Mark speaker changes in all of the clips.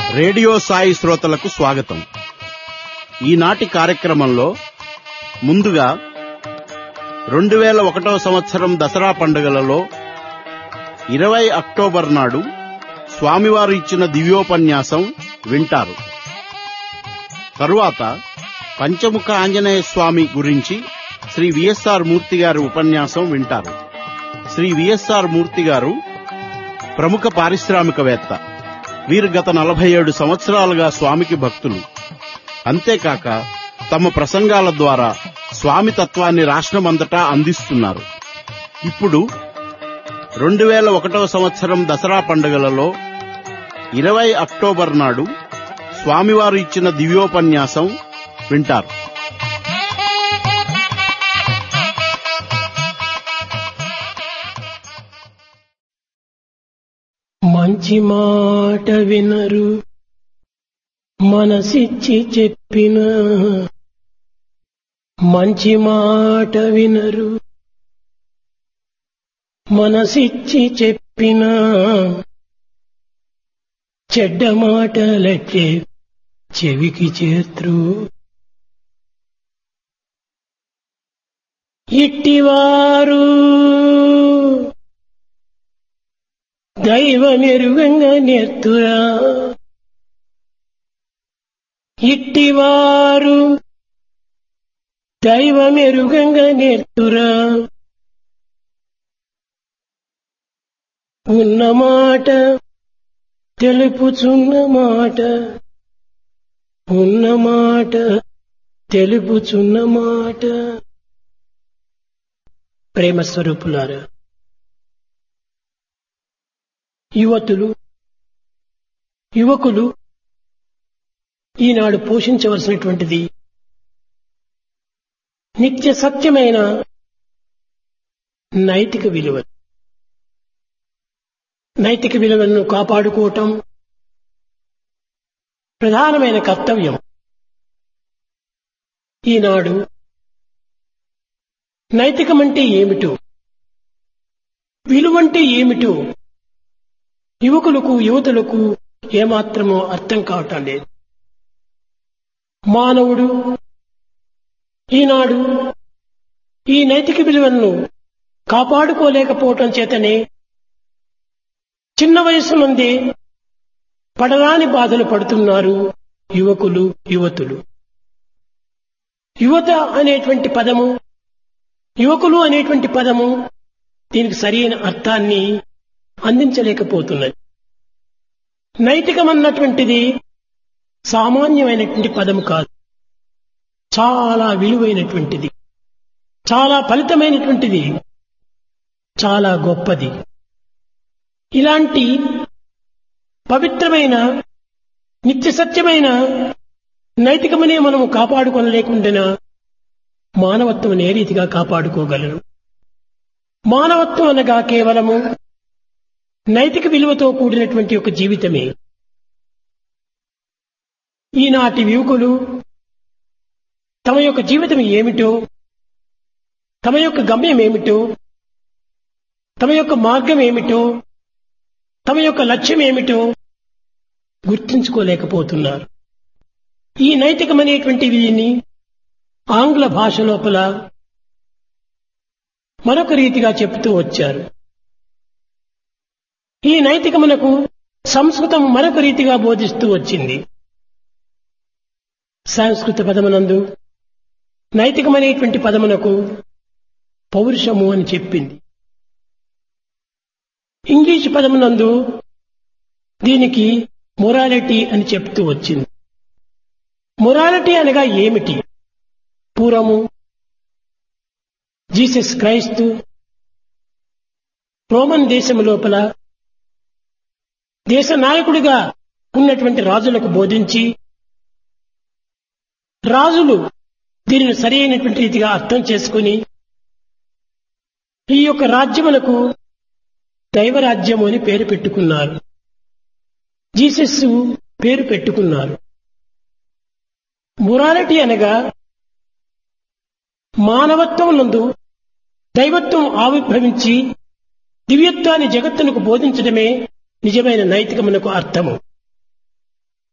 Speaker 1: Radio Sai శ్రోతలకు స్వాగతం ఈనాటి కార్యక్రమంలో ముందుగా రెండు వేల ఒకటవ సంవత్సరం దసరా పండుగలలో ఇరవై అక్టోబర్ నాడు స్వామివారు ఇచ్చిన దివ్యోపన్యాసం వింటారు తరువాత పంచముఖ ఆంజనేయ స్వామి గురించి శ్రీ విఎస్ఆర్ మూర్తి గారి ఉపన్యాసం వింటారు శ్రీ విఎస్ఆర్ మూర్తి గారు ప్రముఖ పారిశ్రామికవేత్త వీరు గత నలభై ఏడు సంవత్సరాలుగా స్వామికి భక్తులు అంతేకాక తమ ప్రసంగాల ద్వారా స్వామి తత్వాన్ని రాష్ట్రమంతటా అందిస్తున్నారు ఇప్పుడు రెండు వేల ఒకటవ సంవత్సరం దసరా పండుగలలో ఇరవై అక్టోబర్ నాడు స్వామివారు ఇచ్చిన దివ్యోపన్యాసం వింటారు
Speaker 2: మంచి మాట వినరు మనసిచ్చి చెప్పిన మంచి మాట వినరు మనసిచ్చి చెప్పిన చెడ్డ మాటలట్టే చెవికి చేత్రు ఇట్టివారు దైవమెరుగంగా నెత్తురా ఇట్టివారు దైవమెరుగంగా నెత్తురా ఉన్నమాట తెలుపుచున్న మాట ఉన్నమాట తెలుపుచున్న మాట ప్రేమ స్వరూపులారా యువతులు యువకులు ఈనాడు పోషించవలసినటువంటిది నిత్య సత్యమైన నైతిక విలువ నైతిక విలువలను కాపాడుకోవటం ప్రధానమైన కర్తవ్యం ఈనాడు నైతికమంటే ఏమిటో విలువంటే ఏమిటో యువకులకు యువతులకు ఏమాత్రమో అర్థం కావటం లేదు మానవుడు ఈనాడు ఈ నైతిక విలువలను కాపాడుకోలేకపోవటం చేతనే చిన్న వయసు నుండి పడరాని బాధలు పడుతున్నారు యువకులు యువతులు యువత అనేటువంటి పదము యువకులు అనేటువంటి పదము దీనికి సరైన అర్థాన్ని అందించలేకపోతున్నది నైతికమన్నటువంటిది సామాన్యమైనటువంటి పదము కాదు చాలా విలువైనటువంటిది చాలా ఫలితమైనటువంటిది చాలా గొప్పది ఇలాంటి పవిత్రమైన నిత్య సత్యమైన నైతికమనే మనము కాపాడుకొనలేకుండా మానవత్వం ఏ రీతిగా కాపాడుకోగలరు మానవత్వం అనగా కేవలము నైతిక విలువతో కూడినటువంటి ఒక జీవితమే ఈనాటి యువకులు తమ యొక్క జీవితం ఏమిటో తమ యొక్క గమ్యం ఏమిటో తమ యొక్క మార్గం ఏమిటో తమ యొక్క లక్ష్యం ఏమిటో గుర్తించుకోలేకపోతున్నారు ఈ నైతికమనేటువంటి వీని ఆంగ్ల భాష లోపల మరొక రీతిగా చెప్తూ వచ్చారు ఈ నైతికమునకు సంస్కృతం మరొక రీతిగా బోధిస్తూ వచ్చింది సంస్కృత పదమునందు నైతికమనేటువంటి పదమునకు పౌరుషము అని చెప్పింది ఇంగ్లీష్ పదమునందు దీనికి మొరాలిటీ అని చెప్తూ వచ్చింది మొరాలిటీ అనగా ఏమిటి పూర్వము జీసస్ క్రైస్తు రోమన్ దేశము లోపల దేశ నాయకుడిగా ఉన్నటువంటి రాజులకు బోధించి రాజులు దీనిని సరైనటువంటి రీతిగా అర్థం చేసుకుని ఈ యొక్క రాజ్యములకు దైవరాజ్యము అని పేరు పెట్టుకున్నారు జీసస్ పేరు పెట్టుకున్నారు మొరాలిటీ అనగా మానవత్వం నందు దైవత్వం ఆవిర్భవించి దివ్యత్వాన్ని జగత్తునకు బోధించడమే నిజమైన నైతికమునకు అర్థము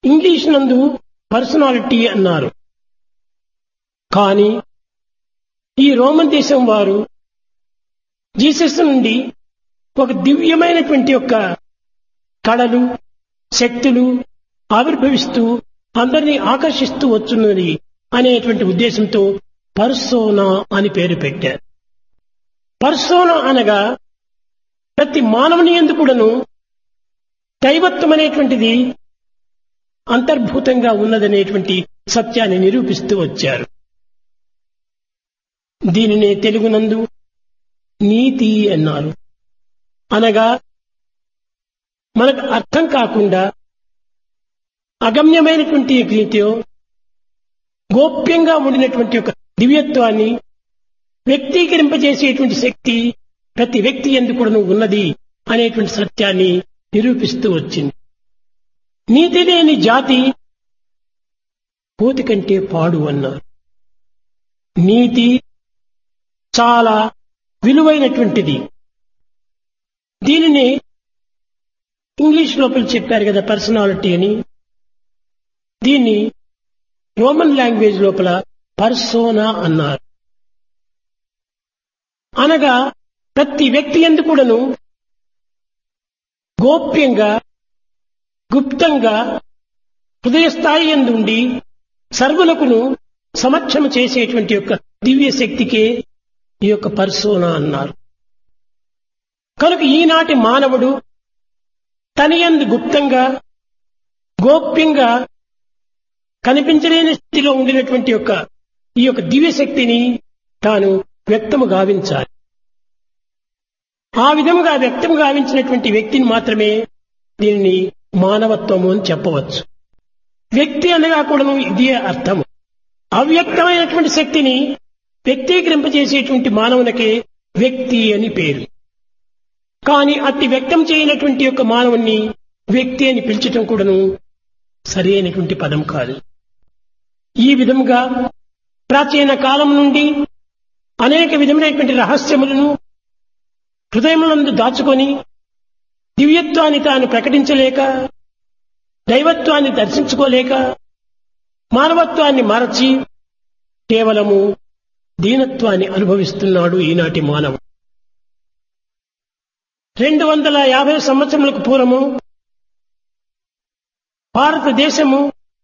Speaker 2: ఇంగ్లీష్ నందు పర్సనాలిటీ అన్నారు కానీ ఈ రోమన్ దేశం వారు జీసస్ నుండి ఒక దివ్యమైనటువంటి యొక్క కళలు శక్తులు ఆవిర్భవిస్తూ అందరినీ ఆకర్షిస్తూ వచ్చున్నది అనేటువంటి ఉద్దేశంతో పర్సోనా అని పేరు పెట్టారు పర్సోనా అనగా ప్రతి మానవుని ఎందుకుడను దైవత్వం అనేటువంటిది అంతర్భూతంగా ఉన్నదనేటువంటి సత్యాన్ని నిరూపిస్తూ వచ్చారు దీనినే తెలుగునందు నీతి అన్నారు అనగా మనకు అర్థం కాకుండా అగమ్యమైనటువంటి రీతిలో గోప్యంగా ఉండినటువంటి ఒక దివ్యత్వాన్ని వ్యక్తీకరింపజేసేటువంటి శక్తి ప్రతి వ్యక్తి ఎందుకు కూడా ఉన్నది అనేటువంటి సత్యాన్ని నిరూపిస్తూ వచ్చింది నీతి లేని జాతి కోతి కంటే పాడు అన్నారు నీతి చాలా విలువైనటువంటిది దీనిని ఇంగ్లీష్ లోపల చెప్పారు కదా పర్సనాలిటీ అని దీన్ని రోమన్ లాంగ్వేజ్ లోపల పర్సోనా అన్నారు అనగా ప్రతి వ్యక్తి ఎందు కూడాను గోప్యంగా గుప్తంగా హృదయస్థాయి ఎందుండి సర్వులకును సమక్షము చేసేటువంటి యొక్క దివ్య శక్తికే ఈ యొక్క పర్సోనా అన్నారు కనుక ఈనాటి మానవుడు తన యందు గుప్తంగా గోప్యంగా కనిపించలేని స్థితిలో ఉండినటువంటి యొక్క ఈ యొక్క దివ్య శక్తిని తాను వ్యక్తము గావించాలి ఆ విధముగా వ్యక్తం గావించినటువంటి వ్యక్తిని మాత్రమే దీనిని మానవత్వము అని చెప్పవచ్చు వ్యక్తి అనగా కూడా ఇదే అర్థము అవ్యక్తమైనటువంటి శక్తిని వ్యక్తీకరింపజేసేటువంటి మానవునికే వ్యక్తి అని పేరు కానీ అతి వ్యక్తం చేయనటువంటి యొక్క మానవుణ్ణి వ్యక్తి అని పిలిచటం కూడాను సరి అయినటువంటి పదం కాదు ఈ విధముగా ప్రాచీన కాలం నుండి అనేక విధమైనటువంటి రహస్యములను హృదయములందు దాచుకొని దివ్యత్వాన్ని తాను ప్రకటించలేక దైవత్వాన్ని దర్శించుకోలేక మానవత్వాన్ని మరచి కేవలము దీనత్వాన్ని అనుభవిస్తున్నాడు ఈనాటి మానవుడు రెండు వందల యాభై సంవత్సరములకు పూర్వము భారతదేశము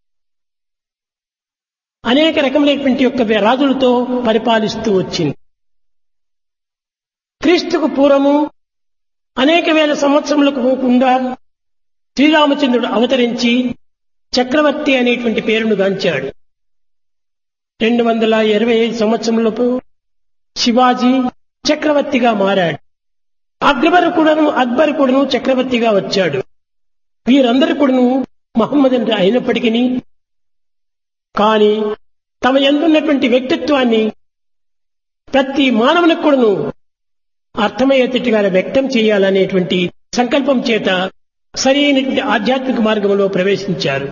Speaker 2: అనేక రకములైనటువంటి యొక్క రాజులతో పరిపాలిస్తూ వచ్చింది క్రీస్తుకు పూర్వము అనేక వేల సంవత్సరములకు పోకుండా శ్రీరామచంద్రుడు అవతరించి చక్రవర్తి అనేటువంటి పేరును గాంచాడు రెండు వందల ఇరవై ఐదు సంవత్సరములకు శివాజీ చక్రవర్తిగా మారాడు అక్బర్ కూడాను అక్బర్ కూడాను చక్రవర్తిగా వచ్చాడు వీరందరూ కూడాను మహమ్మద్ అంటే అయినప్పటికీ కానీ తమ ఎందున్నటువంటి వ్యక్తిత్వాన్ని ప్రతి మానవునికి కూడాను అర్థమయ్యేటట్టుగా వ్యక్తం చేయాలనేటువంటి సంకల్పం చేత సరైనటువంటి ఆధ్యాత్మిక మార్గంలో ప్రవేశించారు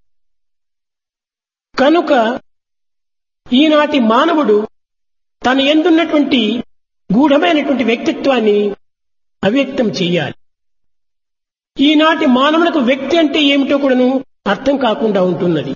Speaker 2: కనుక ఈనాటి మానవుడు తన ఎందున్నటువంటి గూఢమైనటువంటి వ్యక్తిత్వాన్ని అవ్యక్తం చేయాలి ఈనాటి మానవులకు వ్యక్తి అంటే ఏమిటో కూడాను అర్థం కాకుండా ఉంటున్నది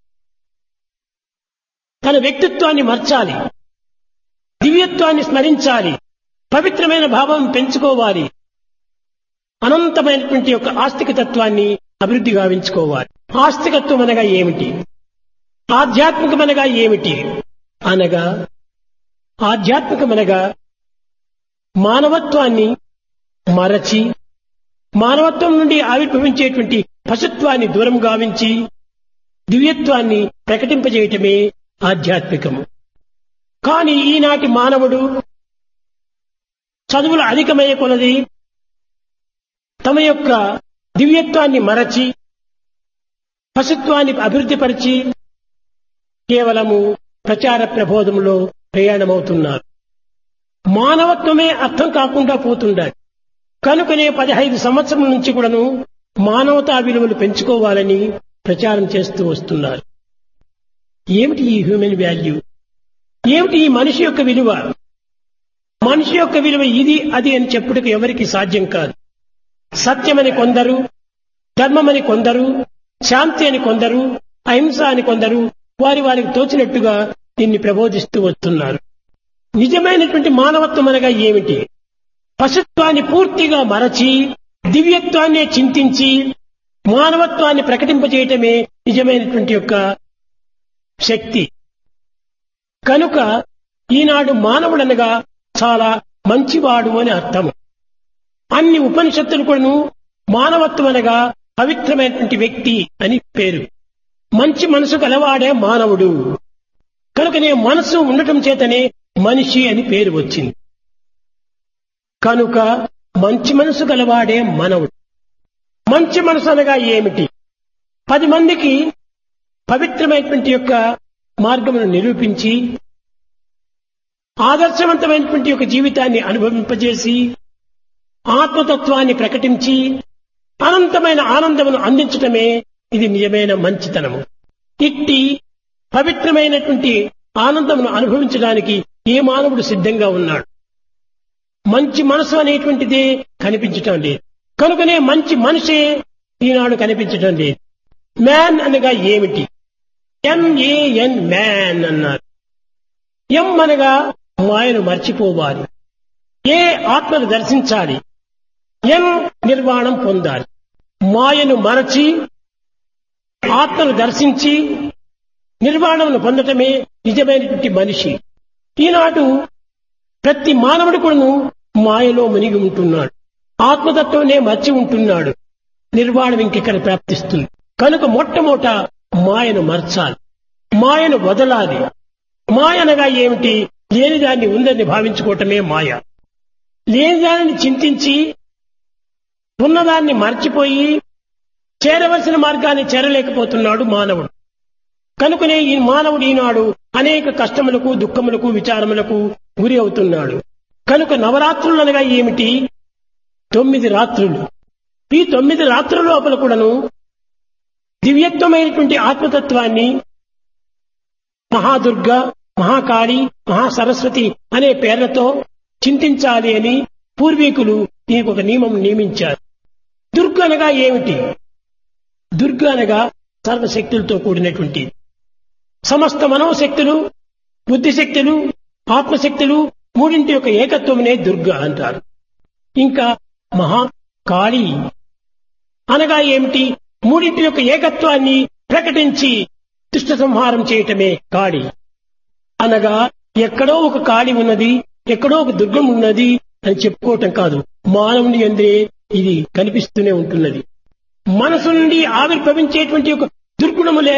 Speaker 2: తన వ్యక్తిత్వాన్ని మర్చాలి దివ్యత్వాన్ని స్మరించాలి పవిత్రమైన భావం పెంచుకోవాలి అనంతమైనటువంటి యొక్క ఆస్తిక తత్వాన్ని అభివృద్ధి గావించుకోవాలి ఆస్తికత్వం అనగా ఏమిటి ఆధ్యాత్మికమనగా ఏమిటి అనగా ఆధ్యాత్మికమనగా మానవత్వాన్ని మరచి మానవత్వం నుండి ఆవిర్భవించేటువంటి పశుత్వాన్ని దూరం గావించి దివ్యత్వాన్ని ప్రకటింపజేయటమే ఆధ్యాత్మికము కానీ ఈనాటి మానవుడు చదువులు అధికమయ్యే కొలది తమ యొక్క దివ్యత్వాన్ని మరచి పశుత్వాన్ని అభివృద్ధిపరిచి కేవలము ప్రచార ప్రబోధంలో ప్రయాణమవుతున్నారు మానవత్వమే అర్థం కాకుండా పోతుండాలి కనుకనే పదహైదు సంవత్సరం నుంచి కూడాను మానవతా విలువలు పెంచుకోవాలని ప్రచారం చేస్తూ వస్తున్నారు ఏమిటి ఈ హ్యూమన్ వాల్యూ ఏమిటి ఈ మనిషి యొక్క విలువ మనిషి యొక్క విలువ ఇది అది అని చెప్పుటకు ఎవరికి సాధ్యం కాదు సత్యమని కొందరు ధర్మమని కొందరు శాంతి అని కొందరు అహింస అని కొందరు వారి వారికి తోచినట్టుగా దీన్ని ప్రబోధిస్తూ వస్తున్నారు నిజమైనటువంటి మానవత్వం అనగా ఏమిటి పశుత్వాన్ని పూర్తిగా మరచి దివ్యత్వాన్నే చింతించి మానవత్వాన్ని ప్రకటింపజేయటమే నిజమైనటువంటి యొక్క శక్తి కనుక ఈనాడు మానవుడనగా చాలా మంచివాడు అని అర్థము అన్ని ఉపనిషత్తులు కూడాను మానవత్వం అనగా పవిత్రమైనటువంటి వ్యక్తి అని పేరు మంచి మనసు గలవాడే మానవుడు కనుకనే మనసు ఉండటం చేతనే మనిషి అని పేరు వచ్చింది కనుక మంచి మనసు గలవాడే మనవుడు మంచి మనసు అనగా ఏమిటి పది మందికి పవిత్రమైనటువంటి యొక్క మార్గమును నిరూపించి ఆదర్శవంతమైనటువంటి యొక్క జీవితాన్ని అనుభవింపజేసి ఆత్మతత్వాన్ని ప్రకటించి అనంతమైన ఆనందమును అందించటమే ఇది నిజమైన మంచితనము ఇట్టి పవిత్రమైనటువంటి ఆనందమును అనుభవించడానికి ఏ మానవుడు సిద్ధంగా ఉన్నాడు మంచి మనసు అనేటువంటిదే కనిపించటం లేదు కనుకనే మంచి మనిషే ఈనాడు కనిపించటం లేదు మ్యాన్ అనగా ఏమిటి ఎంఏఎన్ మ్యాన్ అన్నారు ఎం అనగా మాయను మర్చిపోవాలి ఏ ఆత్మను దర్శించాలి ఎం నిర్వాణం పొందాలి మాయను మరచి ఆత్మను దర్శించి నిర్వాణమును పొందటమే నిజమైనటువంటి మనిషి ఈనాడు ప్రతి మానవుడు కూడాను మాయలో మునిగి ఉంటున్నాడు ఆత్మతత్వనే మర్చి ఉంటున్నాడు నిర్వాణం ఇంకెక్కడ ప్రాప్తిస్తుంది కనుక మొట్టమొదట మాయను మర్చాలి మాయను వదలాలి మాయ అనగా ఏమిటి లేని దాన్ని ఉందని భావించుకోవటమే మాయ లేని దానిని చింతించి ఉన్నదాన్ని మర్చిపోయి చేరవలసిన మార్గాన్ని చేరలేకపోతున్నాడు మానవుడు కనుకనే ఈ మానవుడు ఈనాడు అనేక కష్టములకు దుఃఖములకు విచారములకు గురి అవుతున్నాడు కనుక నవరాత్రులు అనగా ఏమిటి తొమ్మిది రాత్రులు ఈ తొమ్మిది రాత్రుల లోపల కూడాను దివ్యత్వమైనటువంటి ఆత్మతత్వాన్ని మహాదుర్గ మహాకాళి మహాసరస్వతి అనే పేర్లతో చింతించాలి అని పూర్వీకులు దీనికి ఒక నియమం నియమించారు దుర్గ అనగా ఏమిటి దుర్గ అనగా సర్వశక్తులతో కూడినటువంటి సమస్త మనోశక్తులు బుద్ధిశక్తులు ఆత్మశక్తులు మూడింటి యొక్క ఏకత్వమునే దుర్గ అంటారు ఇంకా మహాకాళి అనగా ఏమిటి మూడింటి యొక్క ఏకత్వాన్ని ప్రకటించి దుష్ట సంహారం చేయటమే కాళి అనగా ఎక్కడో ఒక కాళి ఉన్నది ఎక్కడో ఒక దుర్గం ఉన్నది అని చెప్పుకోవటం కాదు మానవుని ఎందే ఇది కనిపిస్తూనే ఉంటున్నది మనసు నుండి ఆవిర్భవించేటువంటి ఒక దుర్గుణములే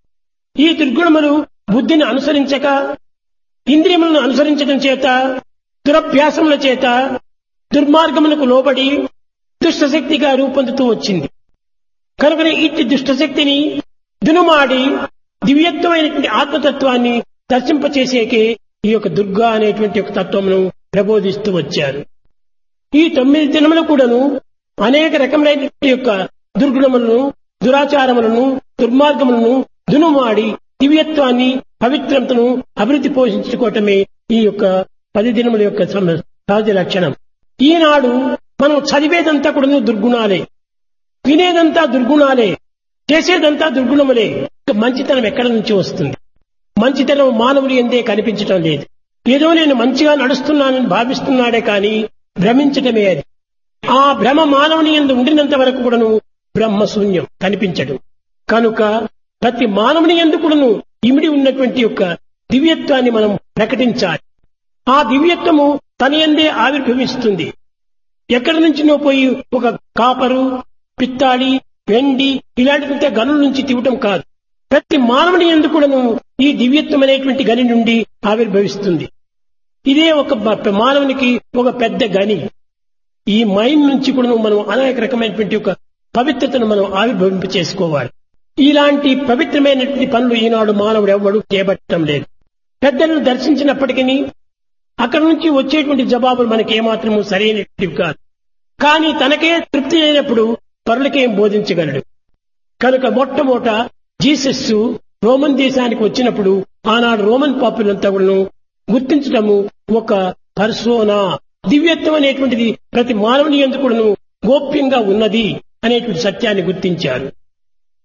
Speaker 2: ఈ దుర్గుణములు బుద్ధిని అనుసరించక ఇంద్రియములను అనుసరించడం చేత దురభ్యాసముల చేత దుర్మార్గములకు లోబడి దుష్టశక్తిగా రూపొందుతూ వచ్చింది కనుకనే ఇట్టి దుష్టశక్తిని దునుమాడి దివ్యత్వమైనటువంటి ఆత్మతత్వాన్ని దర్శింపచేసేకే ఈ యొక్క దుర్గా అనేటువంటి ఒక తత్వమును ప్రబోధిస్తూ వచ్చారు ఈ తొమ్మిది దినములు కూడాను అనేక రకములైనటువంటి యొక్క దుర్గుణములను దురాచారములను దుర్మార్గములను దునుమాడి దివ్యత్వాన్ని పవిత్రతను అభివృద్ధి పోషించుకోవటమే ఈ యొక్క పది దినముల యొక్క సమ- సహజ లక్షణం ఈనాడు మనం చదివేదంతా కూడా దుర్గుణాలే వినేదంతా దుర్గుణాలే చేసేదంతా దుర్గుణములే ఇక మంచితనం ఎక్కడి నుంచి వస్తుంది మంచితనం మానవుని ఎందే కనిపించటం లేదు ఏదో నేను మంచిగా నడుస్తున్నానని భావిస్తున్నాడే కాని భ్రమించటమే అది ఆ భ్రమ మానవుని ఎందు ఉండినంత వరకు కూడాను బ్రహ్మశూన్యం కనిపించడు కనుక ప్రతి మానవుని ఎందు కూడాను ఇమిడి ఉన్నటువంటి యొక్క దివ్యత్వాన్ని మనం ప్రకటించాలి ఆ దివ్యత్వము తన ఎందే ఆవిర్భవిస్తుంది ఎక్కడి నుంచినో పోయి ఒక కాపరు పిత్తాడి వెండి ఇలాంటి గనుల నుంచి తీవటం కాదు ప్రతి మానవుని ఎందు కూడాను ఈ దివ్యత్వం అనేటువంటి గని నుండి ఆవిర్భవిస్తుంది ఇదే ఒక బ- మానవునికి ఒక పెద్ద గని ఈ మైండ్ నుంచి కూడా మనం అనేక రకమైనటువంటి ఒక పవిత్రతను మనం ఆవిర్భవింప చేసుకోవాలి ఇలాంటి పవిత్రమైనటువంటి పనులు ఈనాడు మానవుడు ఎవ్వడు చేపట్టడం లేదు పెద్దలను దర్శించినప్పటికీ అక్కడ నుంచి వచ్చేటువంటి జవాబులు మనకి ఏమాత్రము సరైనటివి కాదు కానీ తనకే తృప్తి అయినప్పుడు పరులకేం బోధించగలడు కనుక మొట్టమొదట జీసస్ రోమన్ దేశానికి వచ్చినప్పుడు ఆనాడు రోమన్ పాపులంతా కూడా గుర్తించడము ఒక పర్సోనా దివ్యత్వం అనేటువంటిది ప్రతి మానవుని ఎందుకును గోప్యంగా ఉన్నది అనేటువంటి సత్యాన్ని గుర్తించారు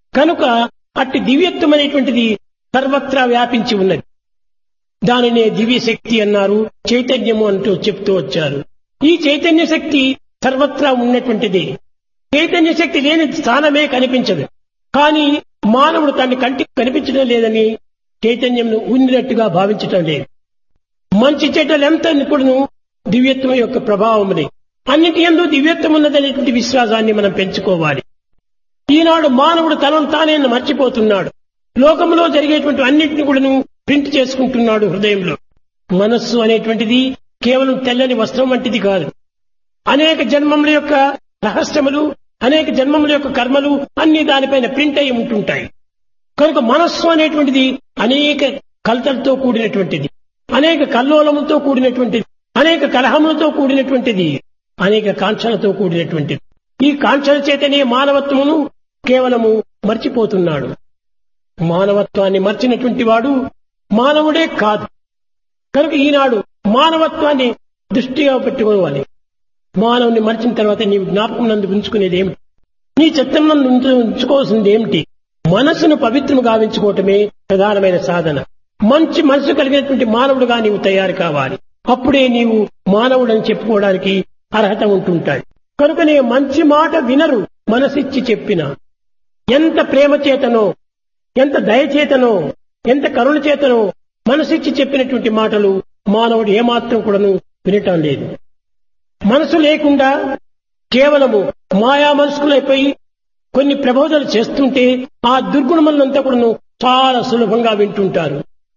Speaker 2: కనుక అట్టి దివ్యత్వం అనేటువంటిది సర్వత్రా వ్యాపించి ఉన్నది దానినే దివ్య శక్తి అన్నారు చైతన్యము అంటూ చెప్తూ వచ్చారు ఈ చైతన్య శక్తి సర్వత్రా ఉన్నటువంటిది చైతన్య శక్తి లేని స్థానమే కనిపించదు కానీ మానవుడు తన కంటికి కనిపించడం లేదని చైతన్యంను ఉన్నట్టుగా భావించటం లేదు మంచి చెడ్డలు ఎంత కూడాను దివ్యత్వం యొక్క ప్రభావముని అన్నిటి ఎందు దివ్యత్వం ఉన్నదనేటువంటి విశ్వాసాన్ని మనం పెంచుకోవాలి ఈనాడు మానవుడు తనను తానే మర్చిపోతున్నాడు లోకంలో జరిగేటువంటి అన్నింటిని కూడాను ప్రింట్ చేసుకుంటున్నాడు హృదయంలో మనస్సు అనేటువంటిది కేవలం తెల్లని వస్త్రం వంటిది కాదు అనేక జన్మముల యొక్క రహస్యములు అనేక జన్మముల యొక్క కర్మలు అన్ని దానిపైన ప్రింట్ అయి ఉంటుంటాయి కనుక మనస్సు అనేటువంటిది అనేక కలతలతో కూడినటువంటిది అనేక కల్లోలములతో కూడినటువంటిది అనేక కలహములతో కూడినటువంటిది అనేక కాంక్షలతో కూడినటువంటిది ఈ కాంక్షల చేతనే మానవత్వమును కేవలము మర్చిపోతున్నాడు మానవత్వాన్ని మర్చినటువంటి వాడు మానవుడే కాదు కనుక ఈనాడు మానవత్వాన్ని దృష్టిగా పెట్టుకోవాలి మానవుని మర్చిన తర్వాత నీవు జ్ఞాపకం నందు ఉంచుకునేది ఏమిటి నీ చిత్తం నందు ఉంచు- ఉంచుకోవాల్సింది ఏమిటి మనస్సును పవిత్రము గావించుకోవటమే ప్రధానమైన సాధన మంచి మనసు కలిగినటువంటి మానవుడుగా నీవు తయారు కావాలి అప్పుడే నీవు మానవుడని చెప్పుకోవడానికి అర్హత ఉంటుంటాయి కనుకనే మంచి మాట వినరు మనసిచ్చి చెప్పిన ఎంత ప్రేమ చేతనో ఎంత దయచేతనో ఎంత కరుణ చేతనో మనసిచ్చి చెప్పినటువంటి మాటలు మానవుడు ఏమాత్రం కూడాను వినటం లేదు మనసు లేకుండా కేవలము మాయా మనసుకులైపోయి కొన్ని ప్రబోధనలు చేస్తుంటే ఆ దుర్గుణములంతా కూడాను చాలా సులభంగా వింటుంటారు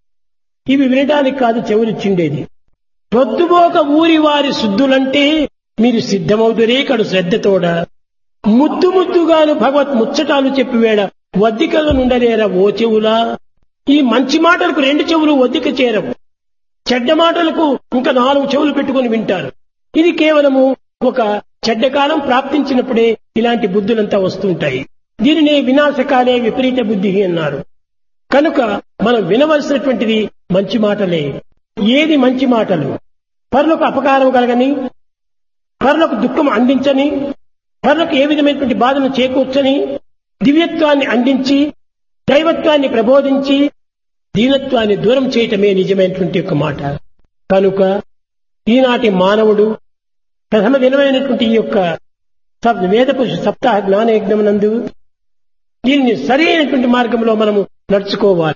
Speaker 2: ఇవి వినడానికి కాదు చెవులిచ్చిండేది పొద్దుబోక ఊరి వారి శుద్ధులంటే మీరు సిద్ధమవుతురే కడు శ్రద్ధతోడ ముద్దు ముద్దుగాను భగవత్ ముచ్చటాలు చెప్పివేడ వద్దికలు నుండలేరా ఓ చెవులా ఈ మంచి మాటలకు రెండు చెవులు వద్దిక చేరవు చెడ్డ మాటలకు ఇంకా నాలుగు చెవులు పెట్టుకుని వింటారు ఇది కేవలము ఒక చెడ్డ కాలం ప్రాప్తించినప్పుడే ఇలాంటి బుద్ధులంతా వస్తుంటాయి దీనినే వినాశకాలే విపరీత బుద్ధి అన్నారు కనుక మనం వినవలసినటువంటిది మంచి మాటలే ఏది మంచి మాటలు పరులకు అపకారం కలగని పరులకు దుఃఖం అందించని పరులకు ఏ విధమైనటువంటి బాధను చేకూర్చని దివ్యత్వాన్ని అందించి దైవత్వాన్ని ప్రబోధించి దీనత్వాన్ని దూరం చేయటమే నిజమైనటువంటి ఒక మాట కనుక ఈనాటి మానవుడు ప్రథమ దినమైనటువంటి ఈ యొక్క సప్- వేద పురుష సప్తాహ జ్ఞాన యజ్ఞమునందు దీనిని సరైనటువంటి మార్గంలో మనము నడుచుకోవాలి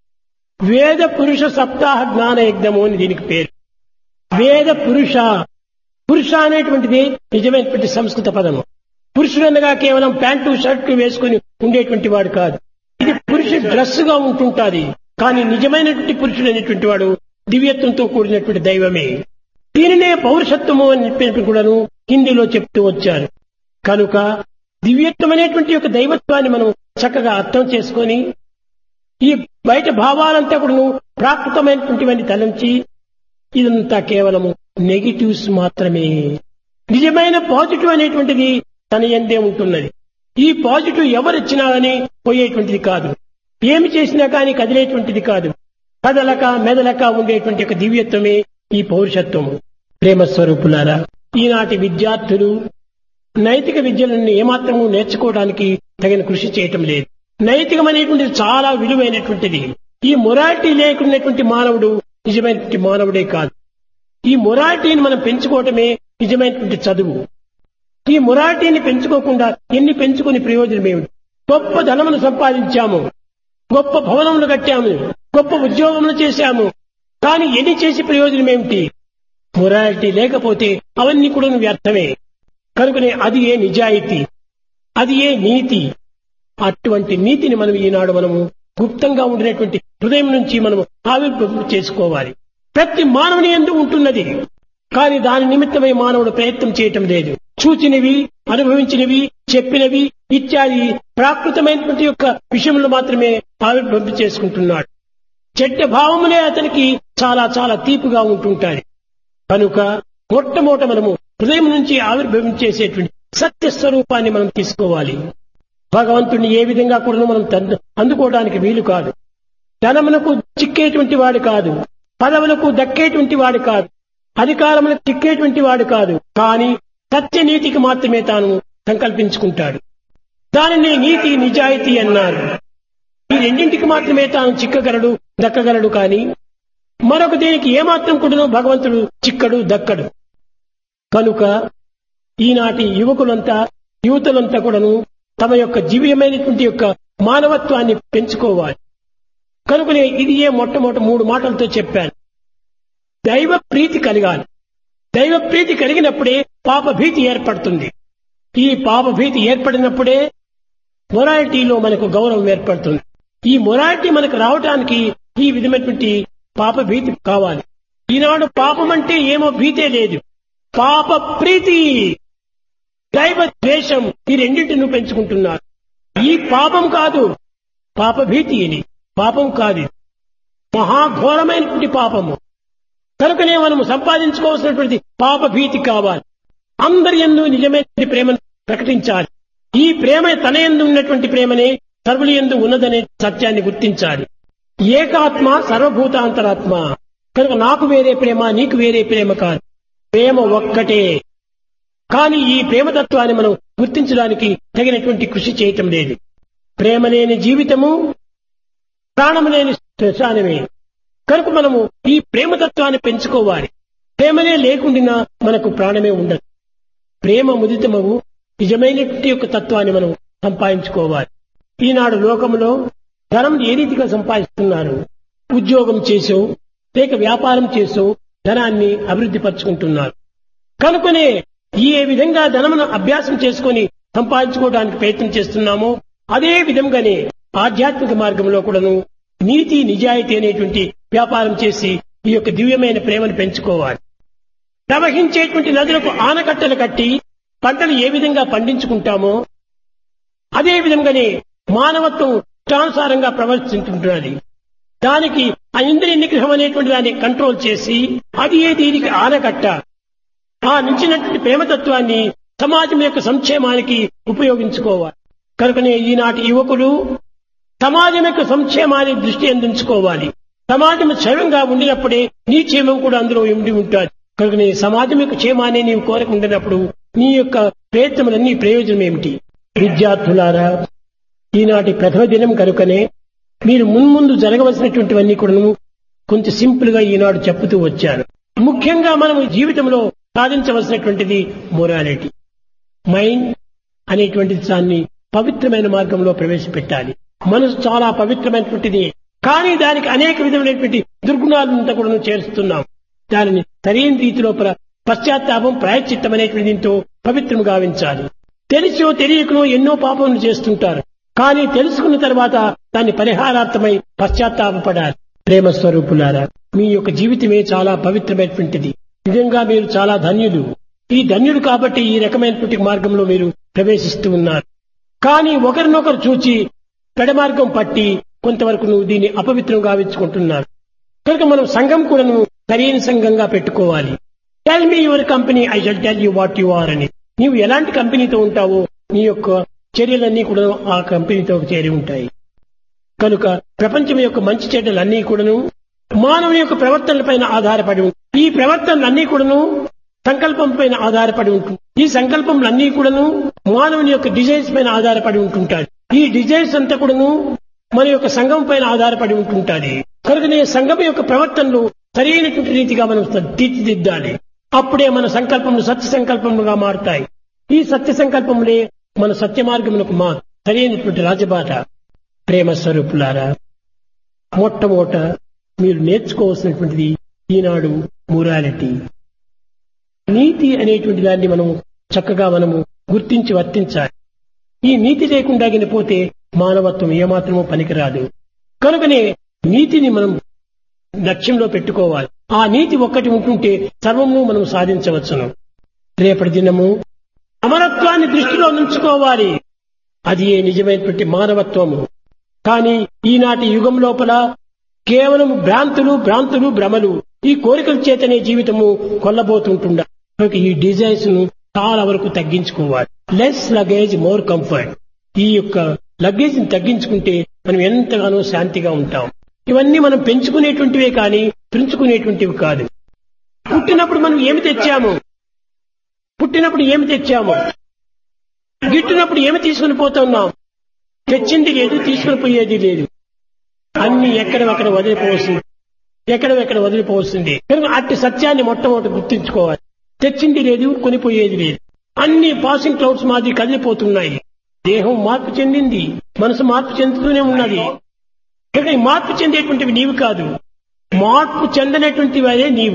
Speaker 2: వేద పురుష సప్తాహ జ్ఞాన యజ్ఞము అని దీనికి పేరు వేద పురుష పురుష అనేటువంటిది నిజమైనటువంటి సంస్కృత పదము పురుషుడు అనగా కేవలం ప్యాంటు షర్టు వేసుకుని ఉండేటువంటి వాడు కాదు ఇది పురుషుడు డ్రెస్ గా ఉంటుంటాది కానీ నిజమైనటువంటి పురుషుడు అనేటువంటి వాడు దివ్యత్వంతో కూడినటువంటి దైవమే దీనినే పౌరుషత్వము అని చెప్పినట్టు కూడాను హిందీలో చెప్తూ వచ్చారు కనుక దివ్యత్వం అనేటువంటి యొక్క దైవత్వాన్ని మనం చక్కగా అర్థం చేసుకొని ఈ బయట భావాలంతా కూడా ప్రాకృతమైనటువంటివన్నీ తలంచి ఇదంతా కేవలము నెగిటివ్స్ మాత్రమే నిజమైన పాజిటివ్ అనేటువంటిది తన ఎందే ఉంటున్నది ఈ పాజిటివ్ ఎవరిచ్చినా కానీ పోయేటువంటిది కాదు ఏమి చేసినా కానీ కదిలేటువంటిది కాదు కదలక మెదలక ఉండేటువంటి ఒక దివ్యత్వమే ఈ పౌరుషత్వము ప్రేమ స్వరూపులారా ఈనాటి విద్యార్థులు నైతిక విద్యలను ఏమాత్రము నేర్చుకోవడానికి తగిన కృషి చేయటం లేదు నైతికమైనటువంటిది చాలా విలువైనటువంటిది ఈ మొరాలిటీ లేకున్నటువంటి మానవుడు నిజమైనటువంటి మానవుడే కాదు ఈ మొరాలిటీని మనం పెంచుకోవటమే నిజమైనటువంటి చదువు ఈ మొరాలిటీని పెంచుకోకుండా ఎన్ని పెంచుకుని ప్రయోజనం ఏమిటి గొప్ప ధనమును సంపాదించాము గొప్ప భవనములు కట్టాము గొప్ప ఉద్యోగములు చేశాము కానీ ఎన్ని చేసి ప్రయోజనం ఏమిటి మొరాలిటీ లేకపోతే అవన్నీ కూడా వ్యర్థమే కనుకనే అది ఏ నిజాయితీ అది ఏ నీతి అటువంటి నీతిని మనం ఈనాడు మనము గుప్తంగా ఉండినటువంటి హృదయం నుంచి మనము ఆవిర్భవం చేసుకోవాలి ప్రతి మానవుని ఎందు ఉంటున్నది కానీ దాని నిమిత్తమై మానవుడు ప్రయత్నం చేయటం లేదు చూచినవి అనుభవించినవి చెప్పినవి ఇత్యాది ప్రాకృతమైనటువంటి యొక్క విషయంలో మాత్రమే ఆవిర్భవం చేసుకుంటున్నాడు చెడ్డ భావములే అతనికి చాలా చాలా తీపిగా ఉంటుంటాయి కనుక మొట్టమొదట మనము హృదయం నుంచి ఆవిర్భవించేసేటువంటి సత్య స్వరూపాన్ని మనం తీసుకోవాలి భగవంతుడిని ఏ విధంగా కూడా మనం తంద- అందుకోవడానికి వీలు కాదు ధనమునకు చిక్కేటువంటి వాడు కాదు పదవులకు దక్కేటువంటి వాడు కాదు అధికారములకు చిక్కేటువంటి వాడు కాదు కానీ సత్యనీతికి మాత్రమే తాను సంకల్పించుకుంటాడు దానిని నీతి నిజాయితీ అన్నారు ఈ రెండింటికి మాత్రమే తాను చిక్కగలడు దక్కగలడు కాని మరొక దేనికి ఏమాత్రం కూడాను భగవంతుడు చిక్కడు దక్కడు కనుక ఈనాటి యువకులంతా యువతులంతా కూడాను తమ యొక్క జీవ్యమైనటువంటి యొక్క మానవత్వాన్ని పెంచుకోవాలి కనుకనే ఇది ఏ మొట్టమొదటి మూడు మాటలతో చెప్పాను దైవ ప్రీతి కలగాలి దైవ ప్రీతి కలిగినప్పుడే పాప భీతి ఏర్పడుతుంది ఈ పాప భీతి ఏర్పడినప్పుడే మొరాలిటీలో మనకు గౌరవం ఏర్పడుతుంది ఈ మొరాలిటీ మనకు రావటానికి ఈ విధమైనటువంటి పాప భీతి కావాలి ఈనాడు పాపం అంటే ఏమో భీతే లేదు పాప ప్రీతి దైవ ద్వేషం ఈ రెండింటిని పెంచుకుంటున్నారు ఈ పాపం కాదు పాప భీతి ఇది పాపం కాదు ఇది. మహాఘోరమైనటువంటి పాపము కనుకనే మనము సంపాదించుకోవాల్సినటువంటి పాప భీతి కావాలి అందరి ఎందు నిజమైన ప్రేమను ప్రకటించాలి ఈ ప్రేమ తన ఎందు ఉన్నటువంటి ప్రేమనే సర్వుల ఎందు ఉన్నదనే సత్యాన్ని గుర్తించాలి ఏకాత్మ సర్వభూతాంతరాత్మ కనుక నాకు వేరే ప్రేమ నీకు వేరే ప్రేమ కాదు ప్రేమ ఒక్కటే కానీ ఈ ప్రేమతత్వాన్ని మనం గుర్తించడానికి తగినటువంటి కృషి చేయటం లేదు ప్రేమ లేని జీవితము ప్రాణము లేని శ్మశానమే కనుక మనము ఈ ప్రేమతత్వాన్ని పెంచుకోవాలి ప్రేమనే లేకుండా మనకు ప్రాణమే ఉండదు ప్రేమ ముదితమవు నిజమైనటువంటి యొక్క తత్వాన్ని మనం సంపాదించుకోవాలి ఈనాడు లోకంలో ధనం ఏ రీతిగా సంపాదిస్తున్నారు ఉద్యోగం చేసో లేక వ్యాపారం చేసో ధనాన్ని అభివృద్ధి పరుచుకుంటున్నారు కనుకనే ఏ విధంగా ధనమును అభ్యాసం చేసుకొని సంపాదించుకోవడానికి ప్రయత్నం చేస్తున్నామో అదే విధంగానే ఆధ్యాత్మిక మార్గంలో కూడాను నీతి నిజాయితీ అనేటువంటి వ్యాపారం చేసి ఈ యొక్క దివ్యమైన ప్రేమను పెంచుకోవాలి ప్రవహించేటువంటి నదులకు ఆనకట్టలు కట్టి పంటలు ఏ విధంగా పండించుకుంటామో అదే విధంగానే మానవత్వం ఇష్టానుసారంగా ప్రవర్తించుంటున్నది దానికి ఆ ఇంద్రియ నిగ్రహం అనేటువంటి దాన్ని కంట్రోల్ చేసి అది ఏ దీనికి ఆనకట్ట ఆ నుంచినటువంటి ప్రేమతత్వాన్ని సమాజం యొక్క సంక్షేమానికి ఉపయోగించుకోవాలి కనుకనే ఈనాటి యువకులు సమాజం యొక్క సంక్షేమాన్ని దృష్టి అందించుకోవాలి సమాజం క్షేమంగా ఉండినప్పుడే నీ క్షేమం కూడా అందులో ఉండి ఉంటాడు కనుకనే సమాజం యొక్క క్షేమాన్ని నీవు కోరక ఉండినప్పుడు నీ యొక్క ప్రయత్నములన్నీ ప్రయోజనం ఏమిటి విద్యార్థులారా ఈనాటి ప్రథమ దినం కనుకనే మీరు మున్ముందు జరగవలసినటువంటివన్నీ కూడాను కొంచెం సింపుల్ గా ఈనాడు చెప్పుతూ వచ్చారు ముఖ్యంగా మనం జీవితంలో సాధించవలసినటువంటిది మొరాలిటీ మైండ్ అనేటువంటి దాన్ని పవిత్రమైన మార్గంలో ప్రవేశపెట్టాలి మనసు చాలా పవిత్రమైనటువంటిది కానీ దానికి అనేక విధమైనటువంటి దుర్గుణాలంతా కూడా చేరుస్తున్నాం దానిని సరైన రీతిలో ప్ర- పశ్చాత్తాపం ప్రాయశ్చిత్తం అనేటువంటి దీంతో పవిత్రం గావించాలి తెలిసో తెలియకనో ఎన్నో పాపములు చేస్తుంటారు కానీ తెలుసుకున్న తర్వాత దాన్ని పరిహారార్థమై పశ్చాత్తాపపడాలి ప్రేమ స్వరూపులారా మీ యొక్క జీవితమే చాలా పవిత్రమైనటువంటిది నిజంగా మీరు చాలా ధన్యులు ఈ ధన్యుడు కాబట్టి ఈ రకమైనటువంటి మార్గంలో మీరు ప్రవేశిస్తూ ఉన్నారు కానీ ఒకరినొకరు చూచి పెడమార్గం పట్టి కొంతవరకు నువ్వు దీన్ని అపవిత్రం గావించుకుంటున్నారు కనుక మనం సంఘం కూడా నువ్వు సరైన సంఘంగా పెట్టుకోవాలి tell me your company I shall tell you what you are అని నీవు ఎలాంటి కంపెనీతో ఉంటావో నీ యొక్క చర్యలన్నీ కూడా ఆ కంపెనీతో చేరి ఉంటాయి కనుక ప్రపంచం యొక్క మంచి చెడ్డలన్నీ కూడాను మానవుని యొక్క ప్రవర్తనలపైన ఆధారపడి ఉంటుంది ఈ ప్రవర్తనలన్నీ కూడాను సంకల్పం పైన ఆధారపడి ఉంటుంది ఈ సంకల్పములన్నీ కూడాను మానవుని యొక్క డిజైన్స్ పైన ఆధారపడి ఉంటుంటాయి ఈ డిజైన్స్ అంతా కూడాను మన యొక్క సంఘం పైన ఆధారపడి ఉంటుంటాది కనుకనే సంఘం యొక్క ప్రవర్తనలు సరైనటువంటి రీతిగా మనం తీర్చిదిద్దాలి అప్పుడే మన సంకల్పములు సత్య సంకల్పములుగా మారుతాయి ఈ సత్య సంకల్పములే మన సత్య మార్గములకు మా సరైనటువంటి రాజబాట ప్రేమ స్వరూపులారా మొట్టమొదట మీరు నేర్చుకోవాల్సినటువంటిది ఈనాడు మొరాలిటీ నీతి అనేటువంటి దాన్ని మనం చక్కగా మనము గుర్తించి వర్తించాలి ఈ నీతి లేకుండా పోతే మానవత్వం ఏమాత్రమూ పనికిరాదు కనుకనే నీతిని మనం లక్ష్యంలో పెట్టుకోవాలి ఆ నీతి ఒక్కటి ఉంటుంటే సర్వము మనం సాధించవచ్చును రేపటి దినము అమరత్వాన్ని దృష్టిలో ఉంచుకోవాలి అది ఏ నిజమైనటువంటి మానవత్వము కానీ ఈనాటి యుగం లోపల కేవలం భ్రాంతులు భ్రాంతులు భ్రమలు ఈ కోరికల చేతనే జీవితము కొల్లబోతుంటుండ కనుక ఈ డిజైన్స్ ను చాలా వరకు తగ్గించుకోవాలి లెస్ లగేజ్ మోర్ కంఫర్ట్ ఈ యొక్క లగేజ్ ని తగ్గించుకుంటే మనం ఎంతగానో శాంతిగా ఉంటాం ఇవన్నీ మనం పెంచుకునేటువంటివే కానీ పెంచుకునేటువంటివి కాదు పుట్టినప్పుడు మనం ఏమి తెచ్చాము పుట్టినప్పుడు ఏమి తెచ్చాము గిట్టినప్పుడు ఏమి తీసుకుని పోతున్నాం తెచ్చింది లేదు తీసుకుని పోయేది లేదు అన్ని ఎక్కడెక్కడ వదిలిపోవస్తుంది ఎక్కడెక్కడ వదిలిపోవస్తుంది కనుక అట్టి సత్యాన్ని మొట్టమొదటి గుర్తించుకోవాలి తెచ్చింది లేదు కొనిపోయేది లేదు అన్ని పాసింగ్ క్లౌడ్స్ మాదిరి కదిలిపోతున్నాయి దేహం మార్పు చెందింది మనసు మార్పు చెందుతూనే ఉన్నది కనుక ఈ మార్పు చెందేటువంటివి నీవు కాదు మార్పు చెందనటువంటి వారే నీవు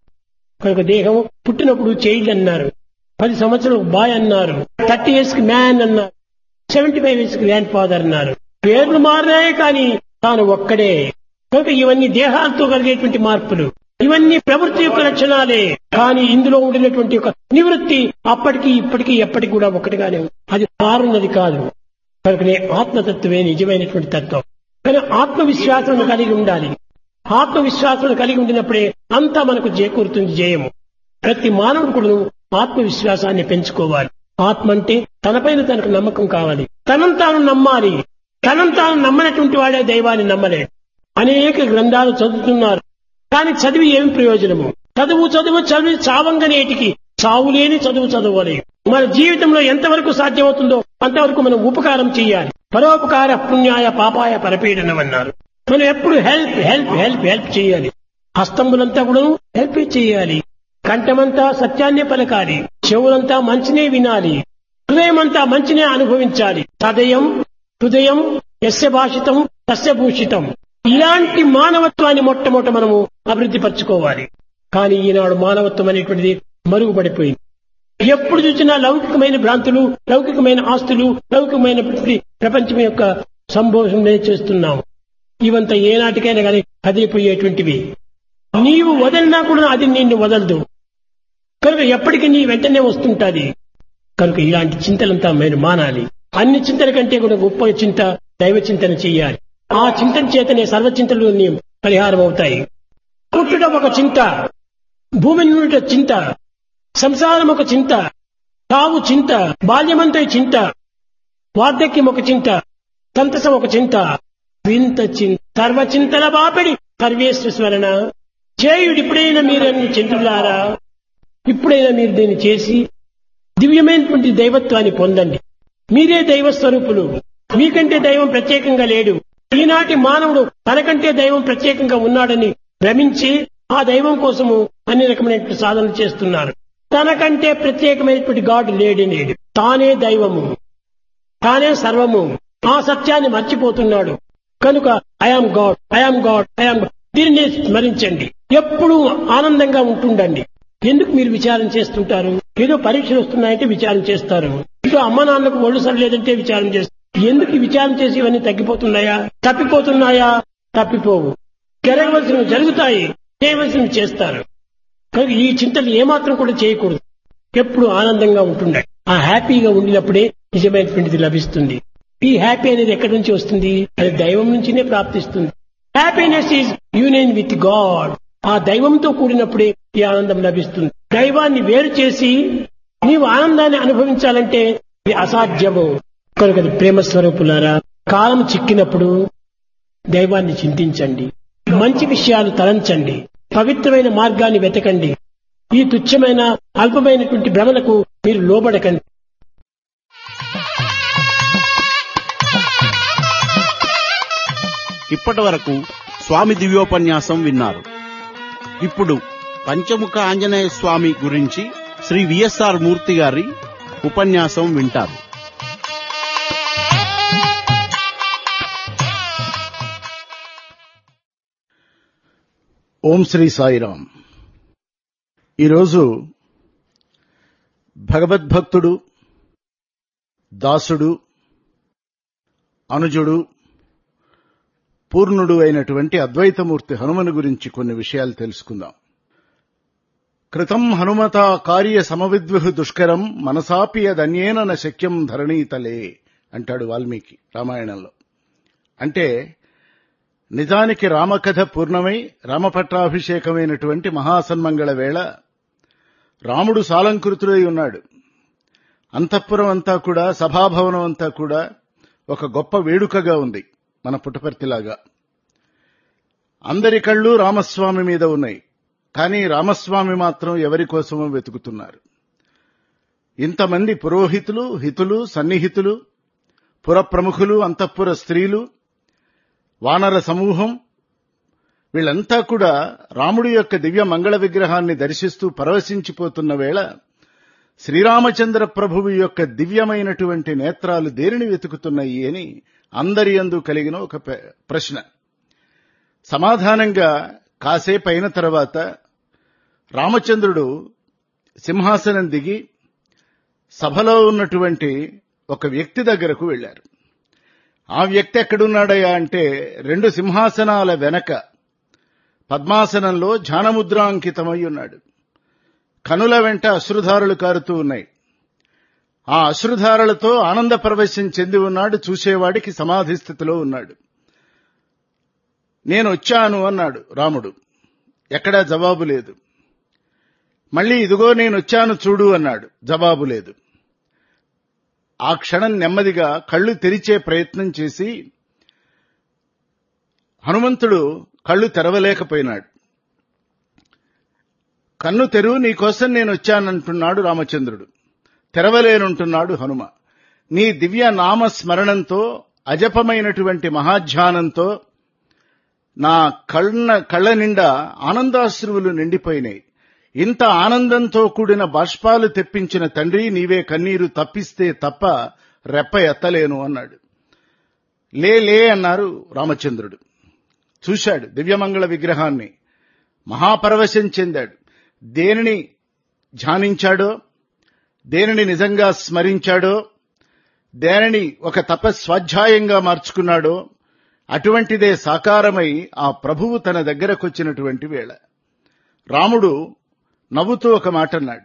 Speaker 2: కనుక దేహం పుట్టినప్పుడు చైల్డ్ అన్నారు పది సంవత్సరాలు బాయ్ అన్నారు థర్టీ ఇయర్స్ కి మ్యాన్ అన్నారు సెవెంటీ ఫైవ్ ఇయర్స్ కి గ్రాండ్ ఫాదర్ అన్నారు పేర్లు మారినాయే కానీ తాను ఒక్కడే కనుక ఇవన్నీ దేహాలతో కలిగేటువంటి మార్పులు ఇవన్నీ ప్రవృత్తి యొక్క లక్షణాలే కానీ ఇందులో ఉండినటువంటి ఒక నివృత్తి అప్పటికి ఇప్పటికీ ఎప్పటికి కూడా ఒకటిగానే ఉంది. అది మారున్నది కాదు కనుకనే ఆత్మతత్వమే నిజమైనటువంటి తత్వం కానీ ఆత్మవిశ్వాసం కలిగి ఉండాలి ఆత్మవిశ్వాసం కలిగి ఉండినప్పుడే అంతా మనకు చేకూరుతుంది జయము ప్రతి మానవుడు కూడా ఆత్మవిశ్వాసాన్ని పెంచుకోవాలి ఆత్మ అంటే తనపైన తనకు నమ్మకం కావాలి తనను తాను నమ్మాలి తనను తాను నమ్మనటువంటి వాడే దైవాన్ని నమ్మలేడు అనేక గ్రంథాలు చదువుతున్నారు కానీ చదివి ఏమి ప్రయోజనము చదువు చదువు చదివి చావంగనేటికి చావు లేని చదువు చదవాలి మన జీవితంలో ఎంతవరకు సాధ్యమవుతుందో అంతవరకు మనం ఉపకారం చేయాలి పరోపకార పుణ్యాయ పాపాయ పరపీడనం అన్నారు మనం ఎప్పుడు హెల్ప్ హెల్ప్ హెల్ప్ హెల్ప్ చేయాలి హస్తంబులంతా కూడా హెల్ప్ చేయాలి కంఠమంతా సత్యాన్నే పలకాలి చెవులంతా మంచినే వినాలి హృదయమంతా మంచినే అనుభవించాలి సదయం హృదయం ఎస్య భాషితం సస్య భూషితం ఇలాంటి మానవత్వాన్ని మొట్టమొదట మనము అభివృద్ధి పరచుకోవాలి కానీ ఈనాడు మానవత్వం అనేటువంటిది మరుగుపడిపోయింది ఎప్పుడు చూసినా లౌకికమైన భ్రాంతులు లౌకికమైన ఆస్తులు లౌకికమైన ప్రపంచం యొక్క సంభోషణే చేస్తున్నాము ఇవంతా ఏనాటికైనా కానీ కదిలిపోయేటువంటివి నీవు వదలినా కూడా అది నిన్ను వదలదు కనుక ఎప్పటికీ నీ వెంటనే వస్తుంటాది కనుక ఇలాంటి చింతలంతా మీరు మానాలి అన్ని చింతల కంటే కూడా గొప్ప చింత దైవ చింతన చెయ్యాలి ఆ చింతన చేతనే సర్వచింతలు నీ పరిహారం అవుతాయి పుట్టుట ఒక చింత భూమి నుండి చింత సంసారం ఒక చింత తావు చింత బాల్యమంతా చింత వార్ధక్యం ఒక చింత సంతసం ఒక చింత వింత చింత సర్వచింతల బాపిడి సర్వేశ్వరణ చేయుడు ఇప్పుడైనా మీరన్ని చింతులారా ఇప్పుడైనా మీరు దీన్ని చేసి దివ్యమైనటువంటి దైవత్వాన్ని పొందండి మీరే దైవ స్వరూపులు మీకంటే దైవం ప్రత్యేకంగా లేడు ఈనాటి మానవుడు తనకంటే దైవం ప్రత్యేకంగా ఉన్నాడని భ్రమించి ఆ దైవం కోసము అన్ని రకమైనటువంటి సాధనలు చేస్తున్నారు తనకంటే ప్రత్యేకమైనటువంటి గాడ్ లేడే లేడు తానే దైవము తానే సర్వము ఆ సత్యాన్ని మర్చిపోతున్నాడు కనుక I am god I am god I am దీనిని స్మరించండి ఎప్పుడూ ఆనందంగా ఉంటుండండి ఎందుకు మీరు విచారం చేస్తుంటారు ఏదో పరీక్షలు వస్తున్నాయంటే విచారం చేస్తారు ఇటు అమ్మ నాన్నకు ఒళ్ళు సరిలేదంటే విచారం చేస్తారు ఎందుకు ఈ విచారం చేసి ఇవన్నీ తగ్గిపోతున్నాయా తప్పిపోతున్నాయా తప్పిపోవు జరగవలసినవి జరుగుతాయి చేయవలసినవి చేస్తారు కనుక ఈ చింతలు ఏమాత్రం కూడా చేయకూడదు ఎప్పుడు ఆనందంగా ఉంటుండే ఆ హ్యాపీగా ఉండినప్పుడే నిజమైనటువంటిది లభిస్తుంది ఈ హ్యాపీ అనేది ఎక్కడి నుంచి వస్తుంది అది దైవం నుంచినే ప్రాప్తిస్తుంది happiness is union with god ఆ దైవంతో కూడినప్పుడే ఈ ఆనందం లభిస్తుంది దైవాన్ని వేరు చేసి నీవు ఆనందాన్ని అనుభవించాలంటే ఇది అసాధ్యము కనుక అది ప్రేమ స్వరూపులారా కాలం చిక్కినప్పుడు దైవాన్ని చింతించండి మంచి విషయాలు తలంచండి పవిత్రమైన మార్గాన్ని వెతకండి ఈ తుచ్చమైన అల్పమైనటువంటి భ్రమలకు మీరు లోబడకండి
Speaker 1: ఇప్పటి వరకు స్వామి దివ్యోపన్యాసం విన్నారు ఇప్పుడు పంచముఖ ఆంజనేయ స్వామి గురించి శ్రీ విఎస్ఆర్ మూర్తి గారి ఉపన్యాసం వింటారు ఓం శ్రీ సాయిరాం ఈరోజు భగవద్భక్తుడు దాసుడు అనుజుడు పూర్ణుడు అయినటువంటి అద్వైతమూర్తి హనుమను గురించి కొన్ని విషయాలు తెలుసుకుందాం కృతం హనుమత కార్య సమవిద్విహు దుష్కరం మనసాపి అదన్యేన న శక్యం ధరణీతలే అంటాడు వాల్మీకి రామాయణంలో అంటే నిజానికి రామకథ పూర్ణమై రామపట్టాభిషేకమైనటువంటి మహాసన్మంగళ వేళ రాముడు సాలంకృతుడై ఉన్నాడు అంతఃపురం అంతా కూడా సభాభవనం అంతా కూడా ఒక గొప్ప వేడుకగా ఉంది మన పుట్టపర్తిలాగా అందరి కళ్ళు రామస్వామి మీద ఉన్నాయి కానీ రామస్వామి మాత్రం ఎవరి కోసమో వెతుకుతున్నారు
Speaker 3: ఇంతమంది పురోహితులు హితులు సన్నిహితులు పురప్రముఖులు అంతఃపుర స్త్రీలు వానర సమూహం వీళ్ళంతా కూడా రాముడి యొక్క దివ్య మంగళ విగ్రహాన్ని దర్శిస్తూ పరవశించిపోతున్న వేళ శ్రీరామచంద్ర ప్రభువు యొక్క దివ్యమైనటువంటి నేత్రాలు దేనిని వెతుకుతున్నాయి అని అందరి యందు కలిగిన ఒక పె- ప్రశ్న సమాధానంగా కాసేపు అయిన తర్వాత రామచంద్రుడు సింహాసనం దిగి సభలో ఉన్నటువంటి ఒక వ్యక్తి దగ్గరకు వెళ్లారు ఆ వ్యక్తి ఎక్కడున్నాడయ్యా అంటే రెండు సింహాసనాల వెనక పద్మాసనంలో ధ్యానముద్రాంకితమై ఉన్నాడు కనుల వెంట అశ్రుధారులు కారుతూ ఉన్నాయి ఆ అశ్రుధారలతో ఆనంద ప్రవేశం చెంది ఉన్నాడు చూసేవాడికి సమాధి స్థితిలో ఉన్నాడు నేను వచ్చాను అన్నాడు రాముడు ఎక్కడా జవాబు లేదు మళ్ళీ ఇదిగో నేను వచ్చాను చూడు అన్నాడు జవాబు లేదు ఆ క్షణం నెమ్మదిగా కళ్ళు తెరిచే ప్రయత్నం చేసి హనుమంతుడు కళ్ళు తెరవలేకపోయినాడు కన్ను తెరువు నీకోసం నేను వచ్చానంటున్నాడు రామచంద్రుడు తెరవలేనుంటున్నాడు హనుమ నీ దివ్య నామ స్మరణంతో అజపమైనటువంటి మహాధ్యానంతో నా కళ్ళ కళ్ళ నిండా ఆనందాశ్రువులు నిండిపోయినాయి ఇంత ఆనందంతో కూడిన బాష్పాలు తెప్పించిన తండ్రి నీవే కన్నీరు తప్పిస్తే తప్ప రెప్ప ఎత్తలేను అన్నాడు లే లే అన్నారు రామచంద్రుడు చూశాడు దివ్యమంగళ విగ్రహాన్ని మహాపరవశం చెందాడు దేనిని ధ్యానించాడో దేనిని నిజంగా స్మరించాడో దేనిని ఒక తపస్వాధ్యాయంగా మార్చుకున్నాడో అటువంటిదే సాకారమై ఆ ప్రభువు తన దగ్గరకొచ్చినటువంటి వేళ రాముడు నవ్వుతూ ఒక మాట అన్నాడు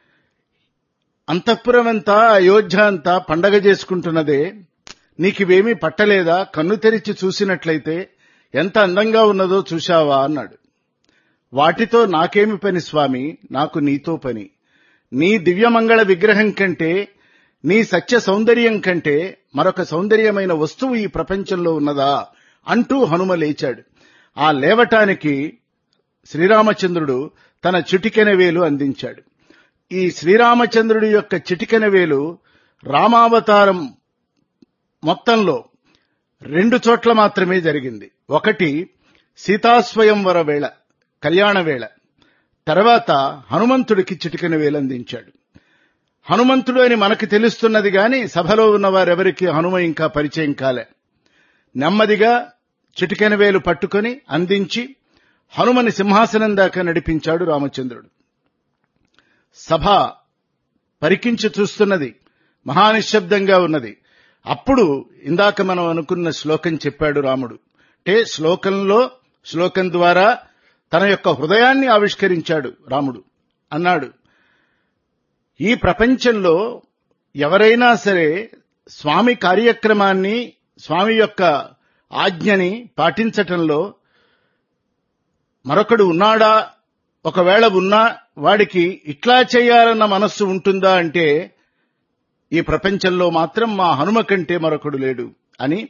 Speaker 3: అంతఃపురమంతా అయోధ్య అంతా పండగ చేసుకుంటున్నదే నీకివేమీ పట్టలేదా కన్ను తెరిచి చూసినట్లయితే ఎంత అందంగా ఉన్నదో చూశావా అన్నాడు వాటితో నాకేమి పని స్వామి నాకు నీతో పని నీ దివ్యమంగళ విగ్రహం కంటే నీ సత్య సౌందర్యం కంటే మరొక సౌందర్యమైన వస్తువు ఈ ప్రపంచంలో ఉన్నదా అంటూ హనుమ లేచాడు ఆ లేవటానికి శ్రీరామచంద్రుడు తన చిటికెన వేలు అందించాడు ఈ శ్రీరామచంద్రుడి యొక్క చిటికెన వేలు రామావతారం మొత్తంలో రెండు చోట్ల మాత్రమే జరిగింది ఒకటి సీతాస్వయంవర వేళ కళ్యాణ వేళ తర్వాత హనుమంతుడికి చిటికెన వేలు అందించాడు హనుమంతుడు అని మనకు తెలుస్తున్నది గాని సభలో ఉన్న వారెవరికి హనుమ ఇంకా పరిచయం కాలే నెమ్మదిగా చిటికెన వేలు పట్టుకొని అందించి హనుమని సింహాసనం దాకా నడిపించాడు రామచంద్రుడు సభ పరికించి చూస్తున్నది మహానిశ్శబ్దంగా ఉన్నది అప్పుడు ఇందాక మనం అనుకున్న శ్లోకం చెప్పాడు రాముడు అంటే శ్లోకంలో శ్లోకం ద్వారా తన యొక్క హృదయాన్ని ఆవిష్కరించాడు రాముడు అన్నాడు ఈ ప్రపంచంలో ఎవరైనా సరే స్వామి కార్యక్రమాన్ని స్వామి యొక్క ఆజ్ఞని పాటించటంలో మరొకడు ఉన్నాడా ఒకవేళ ఉన్నా వాడికి ఇట్లా చేయాలన్న మనస్సు ఉంటుందా అంటే ఈ ప్రపంచంలో మాత్రం మా హనుమ కంటే మరొకడు లేడు అని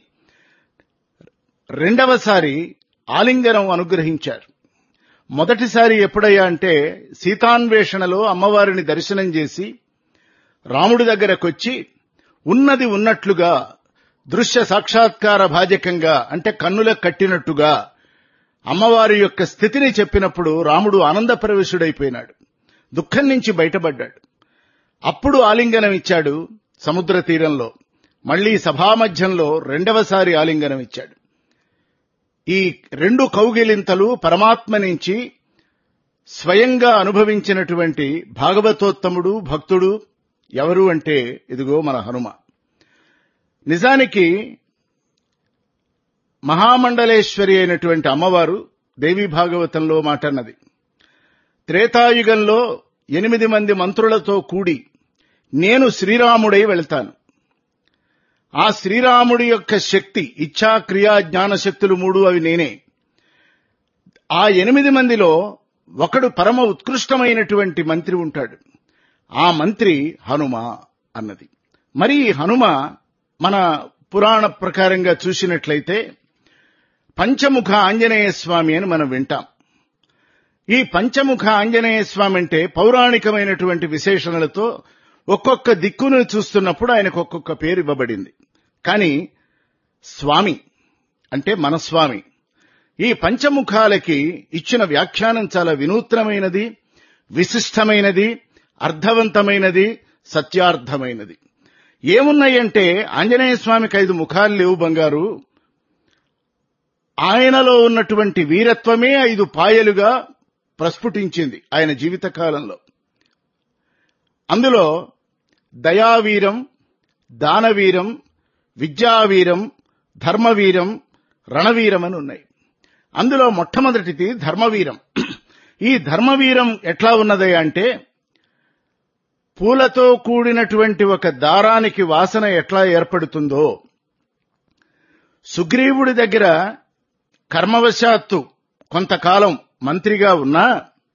Speaker 3: రెండవసారి ఆలింగనం అనుగ్రహించారు మొదటిసారి ఎప్పుడయ్యా అంటే సీతాన్వేషణలో అమ్మవారిని దర్శనం చేసి రాముడి దగ్గరకొచ్చి ఉన్నది ఉన్నట్లుగా దృశ్య సాక్షాత్కార భాజకంగా అంటే కన్నులకు కట్టినట్టుగా అమ్మవారి యొక్క స్థితిని చెప్పినప్పుడు రాముడు ఆనందప్రవేశుడైపోయినాడు దుఃఖం నుంచి బయటపడ్డాడు అప్పుడు ఆలింగనం ఇచ్చాడు సముద్ర తీరంలో మళ్లీ సభామధ్యంలో రెండవసారి ఆలింగనం ఇచ్చాడు ఈ రెండు కౌగిలింతలు పరమాత్మ నుంచి స్వయంగా అనుభవించినటువంటి భాగవతోత్తముడు భక్తుడు ఎవరు అంటే ఇదిగో మన హనుమ నిజానికి మహామండలేశ్వరి అయినటువంటి అమ్మవారు దేవీ భాగవతంలో మాటన్నది త్రేతాయుగంలో ఎనిమిది మంది మంత్రులతో కూడి నేను శ్రీరాముడై వెళ్తాను ఆ శ్రీరాముడి యొక్క శక్తి ఇచ్ఛా క్రియా జ్ఞాన శక్తులు మూడు అవి నేనే ఆ ఎనిమిది మందిలో ఒకడు పరమ ఉత్కృష్టమైనటువంటి మంత్రి ఉంటాడు ఆ మంత్రి హనుమ అన్నది మరి ఈ హనుమ మన పురాణ ప్రకారంగా చూసినట్లయితే పంచముఖ ఆంజనేయ స్వామి అని మనం వింటాం ఈ పంచముఖ ఆంజనేయ స్వామి అంటే పౌరాణికమైనటువంటి విశేషణలతో ఒక్కొక్క దిక్కును చూస్తున్నప్పుడు ఆయనకు ఒక్కొక్క పేరు ఇవ్వబడింది కానీ స్వామి అంటే మనస్వామి ఈ పంచముఖాలకి ఇచ్చిన వ్యాఖ్యానం చాలా వినూత్నమైనది విశిష్టమైనది అర్థవంతమైనది సత్యార్థమైనది ఏమున్నాయంటే ఆంజనేయ స్వామికి ఐదు ముఖాలు లేవు బంగారు ఆయనలో ఉన్నటువంటి వీరత్వమే ఐదు పాయలుగా ప్రస్ఫుటించింది ఆయన జీవితకాలంలో అందులో దయావీరం దానవీరం విద్యావీరం ధర్మవీరం రణవీరం అని ఉన్నాయి అందులో మొట్టమొదటిది ధర్మవీరం ఈ ధర్మవీరం ఎట్లా ఉన్నది అంటే పూలతో కూడినటువంటి ఒక దారానికి వాసన ఎట్లా ఏర్పడుతుందో సుగ్రీవుడి దగ్గర కర్మవశాత్తు కొంతకాలం మంత్రిగా ఉన్నా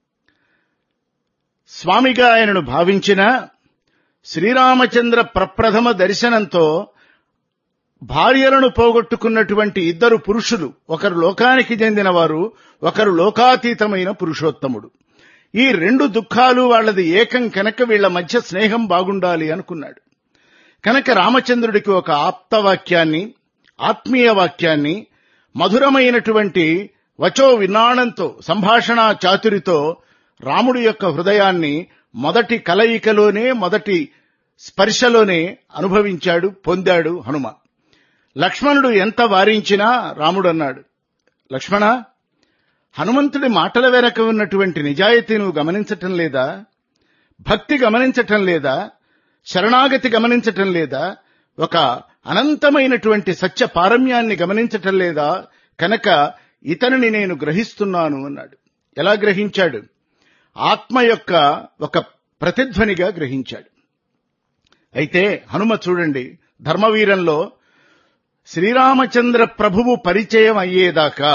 Speaker 3: స్వామిగా ఆయనను భావించిన శ్రీరామచంద్ర ప్రప్రథమ దర్శనంతో భార్యలను పోగొట్టుకున్నటువంటి ఇద్దరు పురుషులు ఒకరు లోకానికి చెందినవారు ఒకరు లోకాతీతమైన పురుషోత్తముడు ఈ రెండు దుఃఖాలు వాళ్ళది ఏకం కనుక వీళ్ల మధ్య స్నేహం బాగుండాలి అనుకున్నాడు కనుక రామచంద్రుడికి ఒక ఆప్తవాక్యాన్ని ఆత్మీయ వాక్యాన్ని మధురమైనటువంటి వచో విన్నాణంతో సంభాషణ చాతురితో రాముడి యొక్క హృదయాన్ని మొదటి కలయికలోనే మొదటి స్పర్శలోనే అనుభవించాడు పొందాడు హనుమ లక్ష్మణుడు ఎంత వారించినా రాముడు అన్నాడు లక్ష్మణ హనుమంతుడి మాటల వెనక ఉన్నటువంటి నిజాయితీ నువ్వు గమనించటం లేదా భక్తి గమనించటం లేదా శరణాగతి గమనించటం లేదా ఒక అనంతమైనటువంటి సత్య పారమ్యాన్ని గమనించటం లేదా కనుక ఇతనిని నేను గ్రహిస్తున్నాను అన్నాడు ఎలా గ్రహించాడు ఆత్మ యొక్క ఒక ప్రతిధ్వనిగా గ్రహించాడు అయితే హనుమ చూడండి ధర్మవీరంలో శ్రీరామచంద్ర ప్రభువు పరిచయం అయ్యేదాకా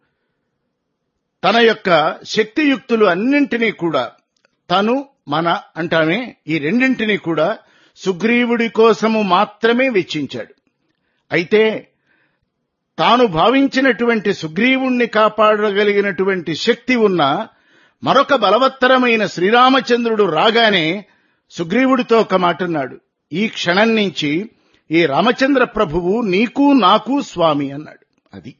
Speaker 3: తన యొక్క శక్తియుక్తులు అన్నింటినీ కూడా తను మన అంటామే ఈ రెండింటినీ కూడా సుగ్రీవుడి కోసము మాత్రమే వెచ్చించాడు అయితే తాను భావించినటువంటి సుగ్రీవుణ్ణి కాపాడగలిగినటువంటి శక్తి ఉన్న మరొక బలవత్తరమైన శ్రీరామచంద్రుడు రాగానే సుగ్రీవుడితో ఒక మాట అన్నాడు ఈ క్షణం నుంచి ఈ రామచంద్ర ప్రభువు నీకు నాకు స్వామి అన్నాడు అది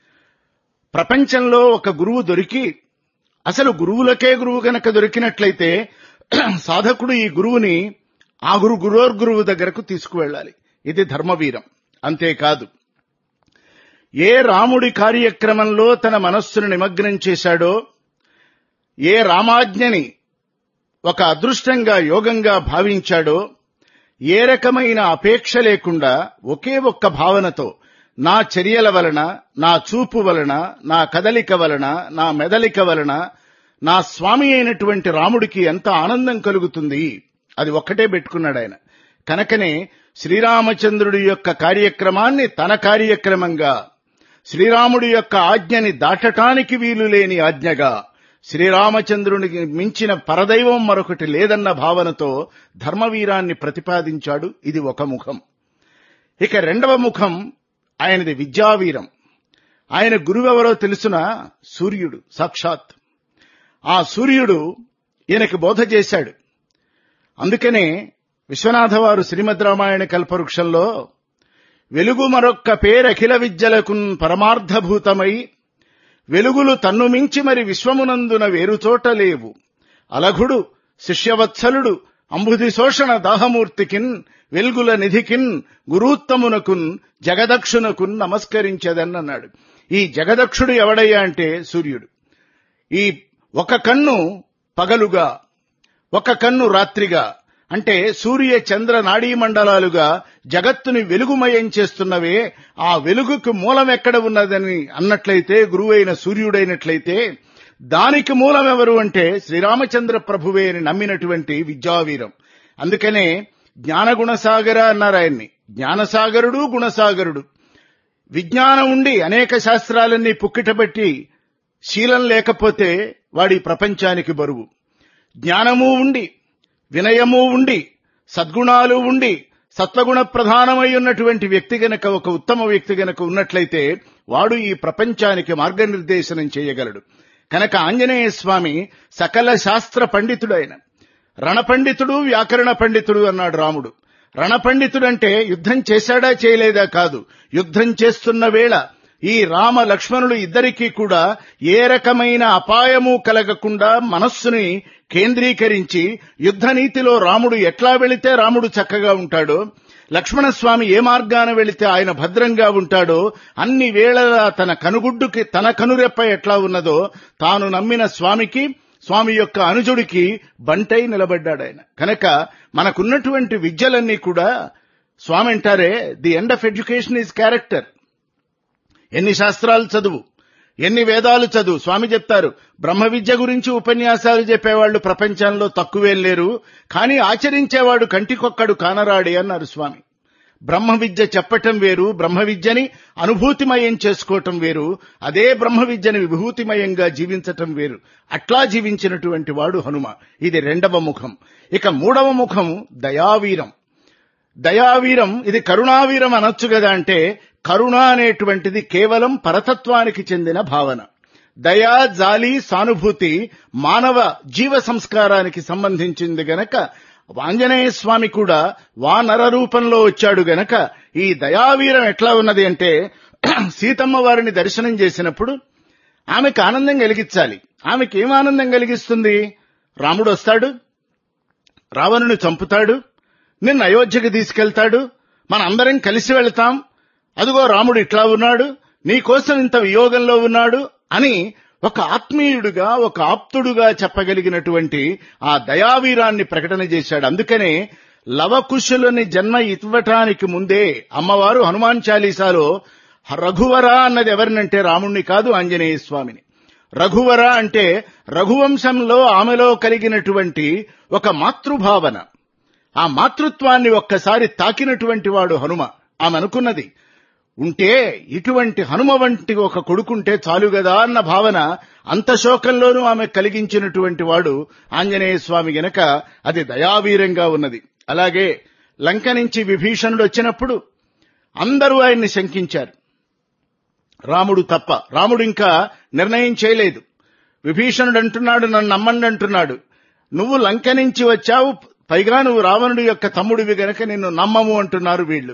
Speaker 3: ప్రపంచంలో ఒక గురువు దొరికి అసలు గురువులకే గురువు గనక దొరికినట్లయితే సాధకుడు ఈ గురువుని ఆ గురు గురోర్ గురువు దగ్గరకు తీసుకువెళ్ళాలి ఇది ధర్మవీరం అంతేకాదు ఏ రాముడి కార్యక్రమంలో తన మనస్సును నిమగ్నం చేశాడో ఏ రామాజ్ఞని ఒక అదృష్టంగా యోగంగా భావించాడో ఏ రకమైన అపేక్ష లేకుండా ఒకే ఒక్క భావనతో నా చర్యల వలన నా చూపు వలన నా కదలిక వలన నా మెదలిక వలన నా స్వామి అయినటువంటి రాముడికి ఎంత ఆనందం కలుగుతుంది అది ఒక్కటే పెట్టుకున్నాడు ఆయన కనుకనే శ్రీరామచంద్రుడి యొక్క కార్యక్రమాన్ని తన కార్యక్రమంగా శ్రీరాముడి యొక్క ఆజ్ఞని దాటటానికి వీలు లేని ఆజ్ఞగా శ్రీరామచంద్రునికి మించిన పరదైవం మరొకటి లేదన్న భావనతో ధర్మవీరాన్ని ప్రతిపాదించాడు ఇది ఒక ముఖం ఇక రెండవ ముఖం ఆయనది విద్యావీరం ఆయన గురువెవరో తెలుసున సూర్యుడు సాక్షాత్ ఆ సూర్యుడు ఈయనకి బోధ చేశాడు అందుకనే విశ్వనాథ వారు శ్రీమద్ రామాయణ కల్పవృక్షంలో వెలుగు మరొక్క పేరఖిల విద్యలకు పరమార్థభూతమై వెలుగులు తన్ను మించి మరి విశ్వమునందున వేరుచోట లేవు అలఘుడు శిష్యవత్సలుడు అంబుధి శోషణ దాహమూర్తికిన్ వెల్గుల నిధికిన్ గురూత్తమునకున్ జగదక్షునకున్ నమస్కరించదన్నన్నాడు ఈ జగదక్షుడు ఎవడయ్యా అంటే సూర్యుడు ఈ ఒక కన్ను పగలుగా ఒక కన్ను రాత్రిగా అంటే సూర్య చంద్ర నాడీ మండలాలుగా జగత్తుని వెలుగుమయం చేస్తున్నవే ఆ వెలుగుకు మూలం ఎక్కడ ఉన్నదని అన్నట్లయితే గురువైన సూర్యుడైనట్లయితే దానికి మూలం ఎవరు అంటే శ్రీరామచంద్ర ప్రభువే అని నమ్మినటువంటి విద్యావీరం అందుకనే జ్ఞానగుణసాగర అన్నారు ఆయన్ని జ్ఞానసాగరుడు గుణసాగరుడు విజ్ఞానం ఉండి అనేక శాస్త్రాలన్నీ పుక్కిటబెట్టి శీలం లేకపోతే వాడి ప్రపంచానికి బరువు జ్ఞానము ఉండి వినయము ఉండి సద్గుణాలు ఉండి సత్వగుణ ప్రధానమై ఉన్నటువంటి వ్యక్తి గనక ఒక ఉత్తమ వ్యక్తి గనక ఉన్నట్లయితే వాడు ఈ ప్రపంచానికి మార్గనిర్దేశనం చేయగలడు కనుక ఆంజనేయ స్వామి సకల శాస్త్ర పండితుడైన రణపండితుడు వ్యాకరణ పండితుడు అన్నాడు రాముడు రణపండితుడంటే యుద్ధం చేశాడా చేయలేదా కాదు యుద్ధం చేస్తున్న వేళ ఈ రామ లక్ష్మణులు ఇద్దరికీ కూడా ఏ రకమైన అపాయము కలగకుండా మనస్సుని కేంద్రీకరించి యుద్ధ నీతిలో రాముడు ఎట్లా వెళితే రాముడు చక్కగా ఉంటాడో లక్ష్మణస్వామి ఏ మార్గాన వెళితే ఆయన భద్రంగా ఉంటాడో అన్ని వేళలా తన కనుగుడ్డుకి తన కనురెప్ప ఎట్లా ఉన్నదో తాను నమ్మిన స్వామికి స్వామి యొక్క అనుజుడికి బంటై నిలబడ్డాడు ఆయన కనుక మనకున్నటువంటి విద్యలన్నీ కూడా స్వామి అంటారే the end of education is character ఎన్ని శాస్త్రాలు చదువు ఎన్ని వేదాలు చదువు స్వామి చెప్తారు బ్రహ్మ విద్య గురించి ఉపన్యాసాలు చెప్పేవాళ్లు ప్రపంచంలో తక్కువేం లేరు కానీ ఆచరించేవాడు కంటికొక్కడు కానరాడే అన్నారు స్వామి బ్రహ్మ విద్య చెప్పటం వేరు బ్రహ్మ విద్యని అనుభూతిమయం చేసుకోవటం వేరు అదే బ్రహ్మ విద్యని విభూతిమయంగా జీవించటం వేరు అట్లా జీవించినటువంటి వాడు హనుమ ఇది రెండవ ముఖం ఇక మూడవ ముఖం దయావీరం దయావీరం ఇది కరుణావీరం అనొచ్చు కదా అంటే కరుణ అనేటువంటిది కేవలం పరతత్వానికి చెందిన భావన దయా జాలి సానుభూతి మానవ జీవ సంస్కారానికి సంబంధించింది గనక ఆంజనేయ స్వామి కూడా వానర రూపంలో వచ్చాడు గనక ఈ దయావీరం ఎట్లా ఉన్నది అంటే సీతమ్మ వారిని దర్శనం చేసినప్పుడు ఆమెకు ఆనందం కలిగించాలి ఆమెకి ఏం ఆనందం కలిగిస్తుంది రాముడు వస్తాడు రావణుని చంపుతాడు నిన్ను అయోధ్యకి తీసుకెళ్తాడు మన అందరం కలిసి వెళ్తాం అదిగో రాముడు ఇట్లా ఉన్నాడు నీకోసం ఇంత వియోగంలో ఉన్నాడు అని ఒక ఆత్మీయుడుగా ఒక ఆప్తుడుగా చెప్పగలిగినటువంటి ఆ దయావీరాన్ని ప్రకటన చేశాడు అందుకనే లవకుశులని జన్మ ఇవ్వటానికి ముందే అమ్మవారు హనుమాన్ చాలీసాలో రఘువర అన్నది ఎవరినంటే రాముణ్ణి కాదు ఆంజనేయ స్వామిని రఘువర అంటే రఘువంశంలో ఆమెలో కలిగినటువంటి ఒక మాతృభావన ఆ మాతృత్వాన్ని ఒక్కసారి తాకినటువంటి వాడు హనుమ ఆమె అనుకున్నది ఉంటే ఇటువంటి హనుమ వంటి ఒక కొడుకుంటే చాలు కదా అన్న భావన అంత శోకంలోనూ ఆమె కలిగించినటువంటి వాడు ఆంజనేయ స్వామి గనక అది దయావీరంగా ఉన్నది అలాగే లంక నుంచి విభీషణుడు వచ్చినప్పుడు అందరూ ఆయన్ని శంకించారు రాముడు తప్ప రాముడు ఇంకా నిర్ణయం చేయలేదు విభీషణుడు అంటున్నాడు నన్ను నమ్మండి అంటున్నాడు నువ్వు లంక నుంచి వచ్చావు పైగా నువ్వు రావణుడి యొక్క తమ్ముడివి గనక నిన్ను నమ్మము అంటున్నారు వీళ్ళు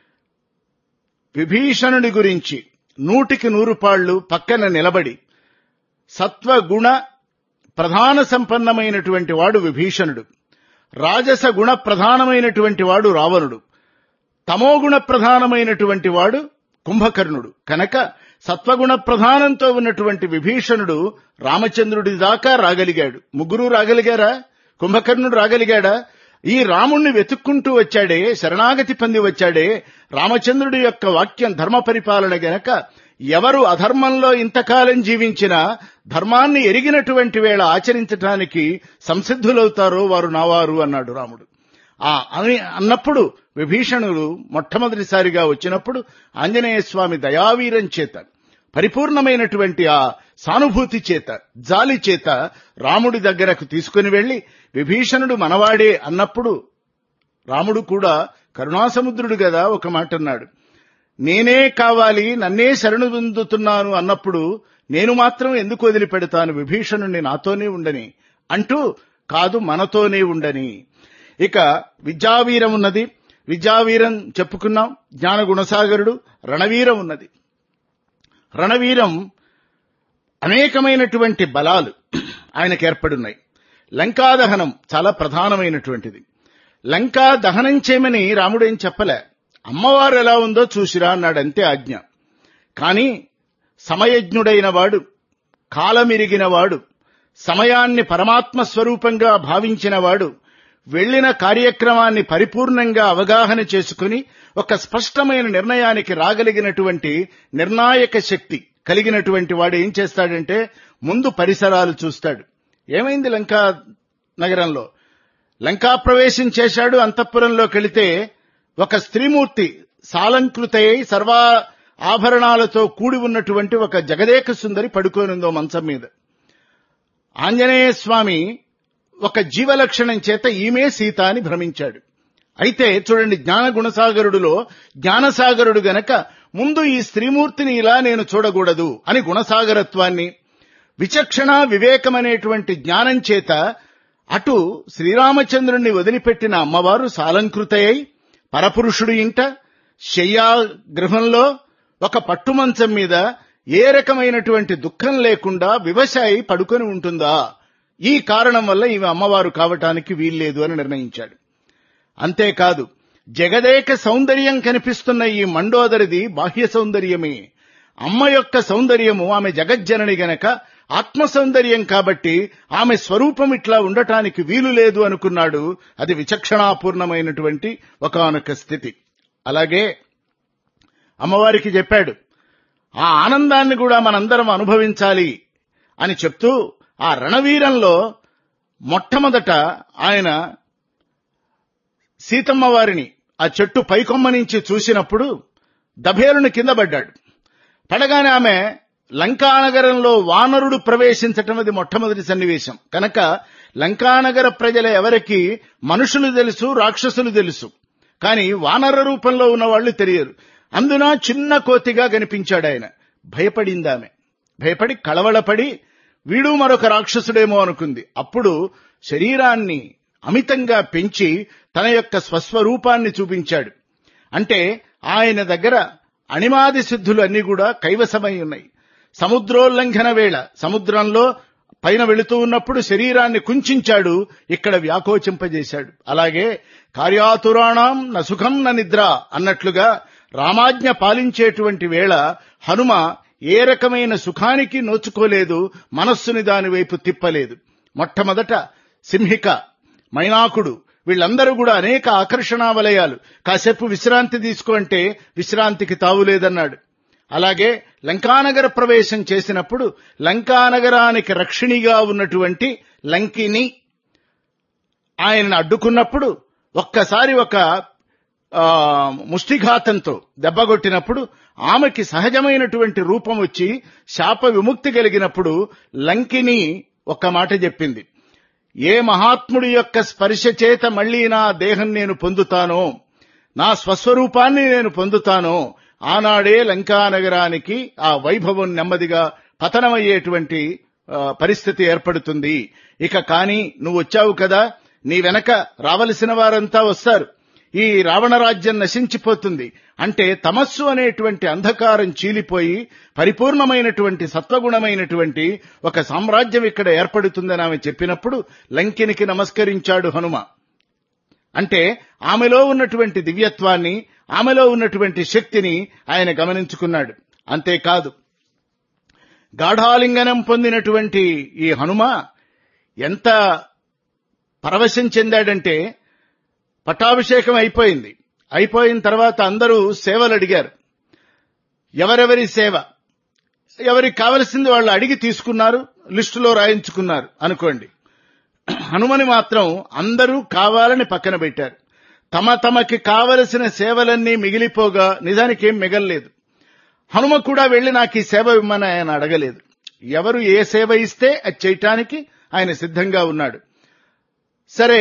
Speaker 3: విభీషణుడి గురించి నూటికి నూరు పాళ్లు పక్కన నిలబడి సత్వగుణ ప్రధాన సంపన్నమైనటువంటి వాడు విభీషణుడు రాజస గుణ ప్రధానమైనటువంటి వాడు రావణుడు తమోగుణ ప్రధానమైనటువంటి వాడు కుంభకర్ణుడు కనుక సత్వగుణ ప్రధానంతో ఉన్నటువంటి విభీషణుడు రామచంద్రుడి దాకా రాగలిగాడు ముగ్గురు రాగలిగారా కుంభకర్ణుడు రాగలిగాడా ఈ రాముణ్ణి వెతుక్కుంటూ వచ్చాడే శరణాగతి పొంది వచ్చాడే రామచంద్రుడి యొక్క వాక్యం ధర్మ పరిపాలన గనక ఎవరు అధర్మంలో ఇంతకాలం జీవించినా ధర్మాన్ని ఎరిగినటువంటి వేళ ఆచరించటానికి సంసిద్ధులవుతారో వారు నావారు అన్నాడు రాముడు ఆ అని అన్నప్పుడు విభీషణుడు మొట్టమొదటిసారిగా వచ్చినప్పుడు ఆంజనేయ స్వామి దయావీరం చేత పరిపూర్ణమైనటువంటి ఆ సానుభూతి చేత జాలి చేత రాముడి దగ్గరకు తీసుకుని వెళ్లి విభీషణుడు మనవాడే అన్నప్పుడు రాముడు కూడా కరుణాసముద్రుడు కదా ఒక మాట అన్నాడు నేనే కావాలి నన్నే శరణు పొందుతున్నాను అన్నప్పుడు నేను మాత్రం ఎందుకు వదిలిపెడతాను విభీషణుణ్ణి నాతోనే ఉండని అంటూ కాదు మనతోనే ఉండని ఇక విద్యావీరం ఉన్నది విద్యావీరం చెప్పుకున్నాం జ్ఞాన గుణసాగరుడు రణవీరం ఉన్నది రణవీరం అనేకమైనటువంటి బలాలు ఆయనకు ఏర్పడున్నాయి లంకా దహనం చాలా ప్రధానమైనటువంటిది లంకా దహనం చేయమని రాముడేం చెప్పలే అమ్మవారు ఎలా ఉందో చూసిరా అన్నాడు అంతే ఆజ్ఞ కానీ సమయజ్ఞుడైన వాడు కాలమిరిగిన వాడు సమయాన్ని పరమాత్మ స్వరూపంగా భావించిన వాడు వెళ్లిన కార్యక్రమాన్ని పరిపూర్ణంగా అవగాహన చేసుకుని ఒక స్పష్టమైన నిర్ణయానికి రాగలిగినటువంటి నిర్ణాయక శక్తి కలిగినటువంటి వాడు ఏం చేస్తాడంటే ముందు పరిసరాలు చూస్తాడు ఏమైంది లంకా నగరంలో లంకా ప్రవేశం చేశాడు అంతఃపురంలోకి వెళితే ఒక స్త్రీమూర్తి సాలంకృతై సర్వా ఆభరణాలతో కూడి ఉన్నటువంటి ఒక జగదేక సుందరి పడుకోనుందో మంచం మీద ఆంజనేయ స్వామి ఒక జీవలక్షణం చేత ఈమె సీత అని భ్రమించాడు అయితే చూడండి జ్ఞాన గుణసాగరుడులో జ్ఞానసాగరుడు గనక ముందు ఈ స్త్రీమూర్తిని ఇలా నేను చూడకూడదు అని గుణసాగరత్వాన్ని విచక్షణ వివేకమనేటువంటి జ్ఞానం చేత అటు శ్రీరామచంద్రుణ్ణి వదిలిపెట్టిన అమ్మవారు సాలంకృతయ్యి పరపురుషుడు ఇంట శయ్యా గృహంలో ఒక పట్టుమంచం మీద ఏ రకమైనటువంటి దుఃఖం లేకుండా వివశాయి పడుకొని ఉంటుందా ఈ కారణం వల్ల ఈమె అమ్మవారు కావటానికి వీల్లేదు అని నిర్ణయించాడు అంతేకాదు జగదేక సౌందర్యం కనిపిస్తున్న ఈ మండోదరిది బాహ్య సౌందర్యమే అమ్మ యొక్క సౌందర్యము ఆమె జగజ్జనని గనక ఆత్మ సౌందర్యం కాబట్టి ఆమె స్వరూపం ఇట్లా ఉండటానికి వీలు లేదు అనుకున్నాడు అది విచక్షణాపూర్ణమైనటువంటి ఒకనొక స్థితి అలాగే అమ్మవారికి చెప్పాడు ఆ ఆనందాన్ని కూడా మనందరం అనుభవించాలి అని చెప్తూ ఆ రణవీరంలో మొట్టమొదట ఆయన సీతమ్మ వారిని ఆ చెట్టు పైకొమ్మ నుంచి చూసినప్పుడు దభేరుని కింద పడ్డాడు పడగానే ఆమె లంకానగరంలో వానరుడు ప్రవేశించటం అది మొట్టమొదటి సన్నివేశం కనుక లంకానగర ప్రజల ఎవరికి మనుషులు తెలుసు రాక్షసులు తెలుసు కానీ వానర రూపంలో ఉన్న వాళ్ళు తెలియరు అందున చిన్న కోతిగా కనిపించాడు ఆయన భయపడిందామె భయపడి కళవళపడి వీడు మరొక రాక్షసుడేమో అనుకుంది అప్పుడు శరీరాన్ని అమితంగా పెంచి తన యొక్క స్వస్వరూపాన్ని చూపించాడు అంటే ఆయన దగ్గర అణిమాది సిద్ధులు అన్ని కూడా కైవసమై ఉన్నాయి సముద్రోల్లంఘన వేళ సముద్రంలో పైన వెళుతూ ఉన్నప్పుడు శరీరాన్ని కుంచాడు ఇక్కడ వ్యాకోచింపజేశాడు అలాగే కార్యాతురాణం న సుఖం న నిద్ర అన్నట్లుగా రామాజ్ఞ పాలించేటువంటి వేళ హనుమ ఏ రకమైన సుఖానికి నోచుకోలేదు మనస్సుని దాని వైపు తిప్పలేదు మొట్టమొదట సింహిక మైనాకుడు వీళ్ళందరూ కూడా అనేక ఆకర్షణా వలయాలు కాసేపు విశ్రాంతి తీసుకుంటే విశ్రాంతికి తావులేదన్నాడు అలాగే లంకానగర ప్రవేశం చేసినప్పుడు లంకానగరానికి రక్షిణిగా ఉన్నటువంటి లంకిని ఆయనను అడ్డుకున్నప్పుడు ఒక్కసారి ఒక ఆ, ముష్టిఘాతంతో దెబ్బగొట్టినప్పుడు ఆమెకి సహజమైనటువంటి రూపం వచ్చి శాప విముక్తి కలిగినప్పుడు లంకిని ఒక్క మాట చెప్పింది ఏ మహాత్ముడి యొక్క స్పర్శ చేత మళ్ళీ నా దేహం నేను పొందుతానో నా స్వస్వరూపాన్ని నేను పొందుతానో ఆనాడే లంకానగరానికి ఆ వైభవం నెమ్మదిగా పతనమయ్యేటువంటి ఆ, పరిస్థితి ఏర్పడుతుంది ఇక కానీ నువ్వు వచ్చావు కదా నీ వెనక రావలసిన వారంతా వస్తారు ఈ రావణ రాజ్యం నశించిపోతుంది అంటే తమస్సు అనేటువంటి అంధకారం చీలిపోయి పరిపూర్ణమైనటువంటి సత్వగుణమైనటువంటి ఒక సామ్రాజ్యం ఇక్కడ ఏర్పడుతుందని ఆమె చెప్పినప్పుడు లంకినికి నమస్కరించాడు హనుమ అంటే ఆమెలో ఉన్నటువంటి దివ్యత్వాన్ని ఆమెలో ఉన్నటువంటి శక్తిని ఆయన గమనించుకున్నాడు అంతేకాదు గాఢాలింగనం పొందినటువంటి ఈ హనుమ ఎంత పరవశం చెందాడంటే పట్టాభిషేకం అయిపోయింది అయిపోయిన తర్వాత అందరూ సేవలు అడిగారు ఎవరెవరి సేవ ఎవరికి కావలసింది వాళ్ళు అడిగి తీసుకున్నారు లిస్టులో రాయించుకున్నారు అనుకోండి హనుమని మాత్రం అందరూ కావాలని పక్కన పెట్టారు తమ తమకి కావలసిన సేవలన్నీ మిగిలిపోగా నిజానికి ఏం మిగల్లేదు హనుమ కూడా వెళ్లి నాకు ఈ సేవ ఇమ్మని ఆయన అడగలేదు ఎవరు ఏ సేవ ఇస్తే అది చేయటానికి ఆయన సిద్ధంగా ఉన్నాడు సరే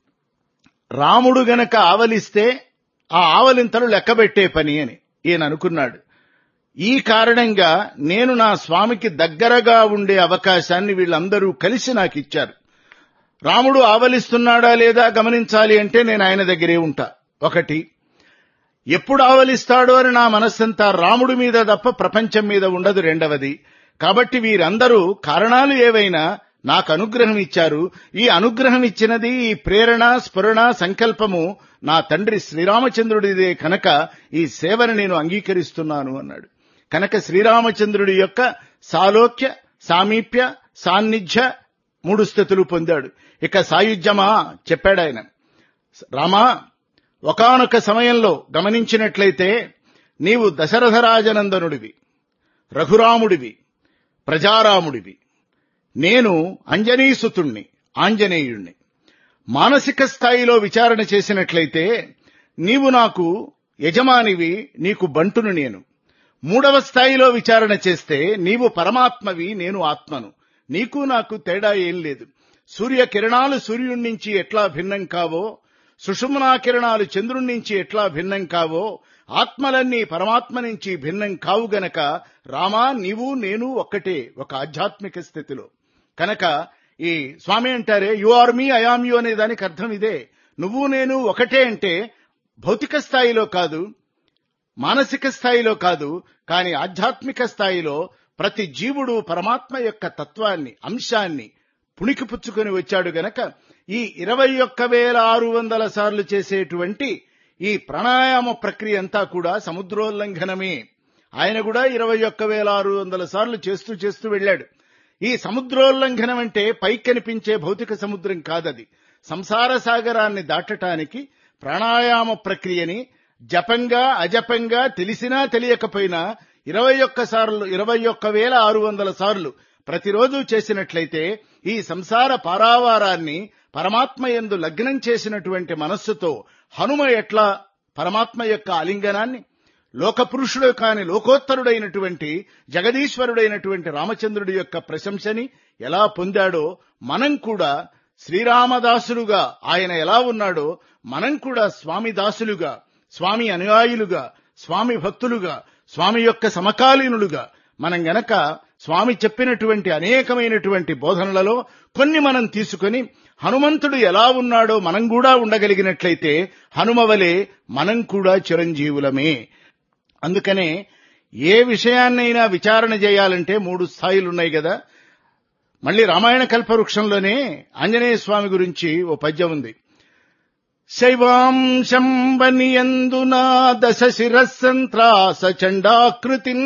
Speaker 3: రాముడు గనక ఆవలిస్తే ఆ ఆవలింతలు లెక్కబెట్టే పని అని ఈయన అనుకున్నాడు ఈ కారణంగా నేను నా స్వామికి దగ్గరగా ఉండే అవకాశాన్ని వీళ్ళందరూ కలిసి నాకు ఇచ్చారు రాముడు ఆవలిస్తున్నాడా లేదా గమనించాలి అంటే నేను ఆయన దగ్గరే ఉంటా ఒకటి ఎప్పుడు ఆవలిస్తాడో అని నా మనస్సంతా రాముడి మీద తప్ప ప్రపంచం మీద ఉండదు రెండవది కాబట్టి వీరందరూ కారణాలు ఏవైనా నాకు అనుగ్రహం ఇచ్చారు ఈ అనుగ్రహం ఇచ్చినది ఈ ప్రేరణ స్ఫురణ సంకల్పము నా తండ్రి శ్రీరామచంద్రుడిదే కనుక ఈ సేవను నేను అంగీకరిస్తున్నాను అన్నాడు కనుక శ్రీరామచంద్రుడి యొక్క సాలోక్య సామీప్య సాన్నిధ్య మూడు స్థితులు పొందాడు ఇక సాయుధ్యమా చెప్పాడు ఆయన రామా ఒకానొక సమయంలో గమనించినట్లయితే నీవు దశరథరాజనందనుడివి రఘురాముడివి ప్రజారాముడివి నేను అంజనీసుతుణ్ణి ఆంజనేయుణ్ణి మానసిక స్థాయిలో విచారణ చేసినట్లయితే నీవు నాకు యజమానివి నీకు బంటును నేను మూడవ స్థాయిలో విచారణ చేస్తే నీవు పరమాత్మవి నేను ఆత్మను నీకు నాకు తేడా ఏం లేదు సూర్య కిరణాలు సూర్యుడి నుంచి ఎట్లా భిన్నం కావో సుషుమ్నా కిరణాలు చంద్రుడి నుంచి ఎట్లా భిన్నం కావో ఆత్మలన్నీ పరమాత్మ నుంచి భిన్నం కావు గనక రామా నీవు నేను ఒక్కటే ఒక ఆధ్యాత్మిక స్థితిలో కనుక ఈ స్వామి అంటారే you are me I am you అనే దానికి అర్థం ఇదే నువ్వు నేను ఒకటే అంటే భౌతిక స్థాయిలో కాదు మానసిక స్థాయిలో కాదు కానీ ఆధ్యాత్మిక స్థాయిలో ప్రతి జీవుడు పరమాత్మ యొక్క తత్వాన్ని అంశాన్ని పుణికిపుచ్చుకొని వచ్చాడు గనక ఈ ఇరవై ఒక్క వేల ఆరు వందల సార్లు చేసేటువంటి ఈ ప్రాణాయామ ప్రక్రియ అంతా కూడా సముద్రోల్లంఘనమే ఆయన కూడా ఇరవై ఒక్క వేల ఆరు వందల సార్లు చేస్తూ చేస్తూ వెళ్ళాడు ఈ సముద్రోల్లంఘనం అంటే పైకి కనిపించే భౌతిక సముద్రం కాదది సంసార సాగరాన్ని దాటటానికి ప్రాణాయామ ప్రక్రియని జపంగా అజపంగా తెలిసినా తెలియకపోయినా ఇరవై ఒక్క సార్లు ఇరవై ఒక్క వేల ఆరు వందల సార్లు ప్రతిరోజు చేసినట్లయితే ఈ సంసార పారావారాన్ని పరమాత్మ యందు లగ్నం చేసినటువంటి మనస్సుతో హనుమ ఎట్లా పరమాత్మ యొక్క ఆలింగనాన్ని లోకపురుషుడు కాని లోకోత్తరుడైనటువంటి జగదీశ్వరుడైనటువంటి రామచంద్రుడి యొక్క ప్రశంసని ఎలా పొందాడో మనం కూడా శ్రీరామదాసులుగా ఆయన ఎలా ఉన్నాడో మనం కూడా స్వామి దాసులుగా స్వామి అనుయాయులుగా స్వామి భక్తులుగా స్వామి యొక్క సమకాలీనులుగా మనం గనక స్వామి చెప్పినటువంటి అనేకమైనటువంటి బోధనలలో కొన్ని మనం తీసుకొని హనుమంతుడు ఎలా ఉన్నాడో మనం కూడా ఉండగలిగినట్లయితే హనుమవలే మనం కూడా చిరంజీవులమే అందుకనే ఏ విషయాన్నైనా విచారణ చేయాలంటే మూడు స్థాయిలున్నాయి కదా మళ్ళీ రామాయణ కల్పవృక్షంలోనే ఆంజనేయ స్వామి గురించి ఓ పద్యం ఉంది శైవాంశంబనియందునా దశ శిరస్సంత్రాస చండాకృతిన్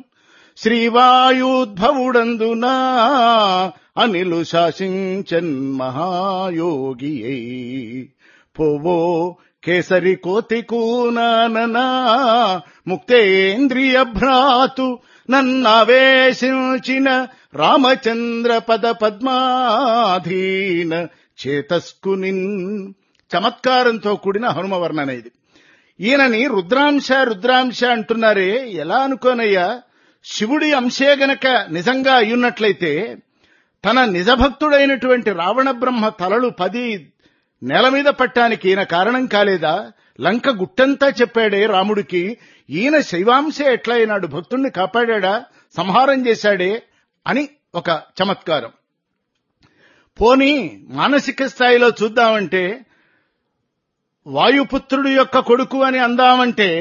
Speaker 3: శ్రీవాయుద్భవుడందునా అనిలు శాసించన్ మహాయోగి పోవో కేసరి కోతికూనాననా ముక్తేంద్రియ భ్రాతు నన్నావేశించిన రామచంద్ర పద పద్మాధీన చేతస్కునిన్ చమత్కారంతో కూడిన హనుమ వర్ణన ఇది ఈయనని రుద్రాంశ రుద్రాంశ అంటున్నారే ఎలా అనుకోనయ్యా శివుడి అంశే గనక నిజంగా అయ్యున్నట్లయితే తన నిజభక్తుడైనటువంటి రావణ బ్రహ్మ తలలు పది నేల మీద పట్టానికి ఈయన కారణం కాలేదా లంక గుట్టంతా చెప్పాడే రాముడికి ఈయన శైవాంశే ఎట్లా అయినాడు భక్తుణ్ణి కాపాడా సంహారం చేశాడే అని ఒక చమత్కారం పోని మానసిక స్థాయిలో చూద్దామంటే వాయుపుత్రుడు యొక్క కొడుకు అని అందామంటే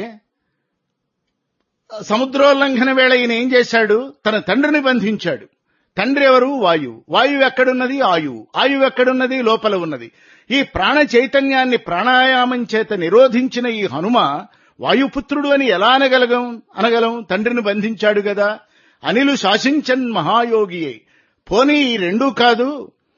Speaker 3: సముద్రోల్లంఘన వేళ ఈయన ఏం చేశాడు తన తండ్రిని బంధించాడు తండ్రి ఎవరు వాయువు వాయువు ఎక్కడున్నది ఆయువు ఆయువు ఎక్కడున్నది లోపల ఉన్నది ఈ ప్రాణ చైతన్యాన్ని ప్రాణాయామం చేత నిరోధించిన ఈ హనుమ వాయుపుత్రుడు అని ఎలా అనగలగం అనగలం తండ్రిని బంధించాడు కదా అనిలు శాసించన్ మహాయోగి పోనీ ఈ రెండూ కాదు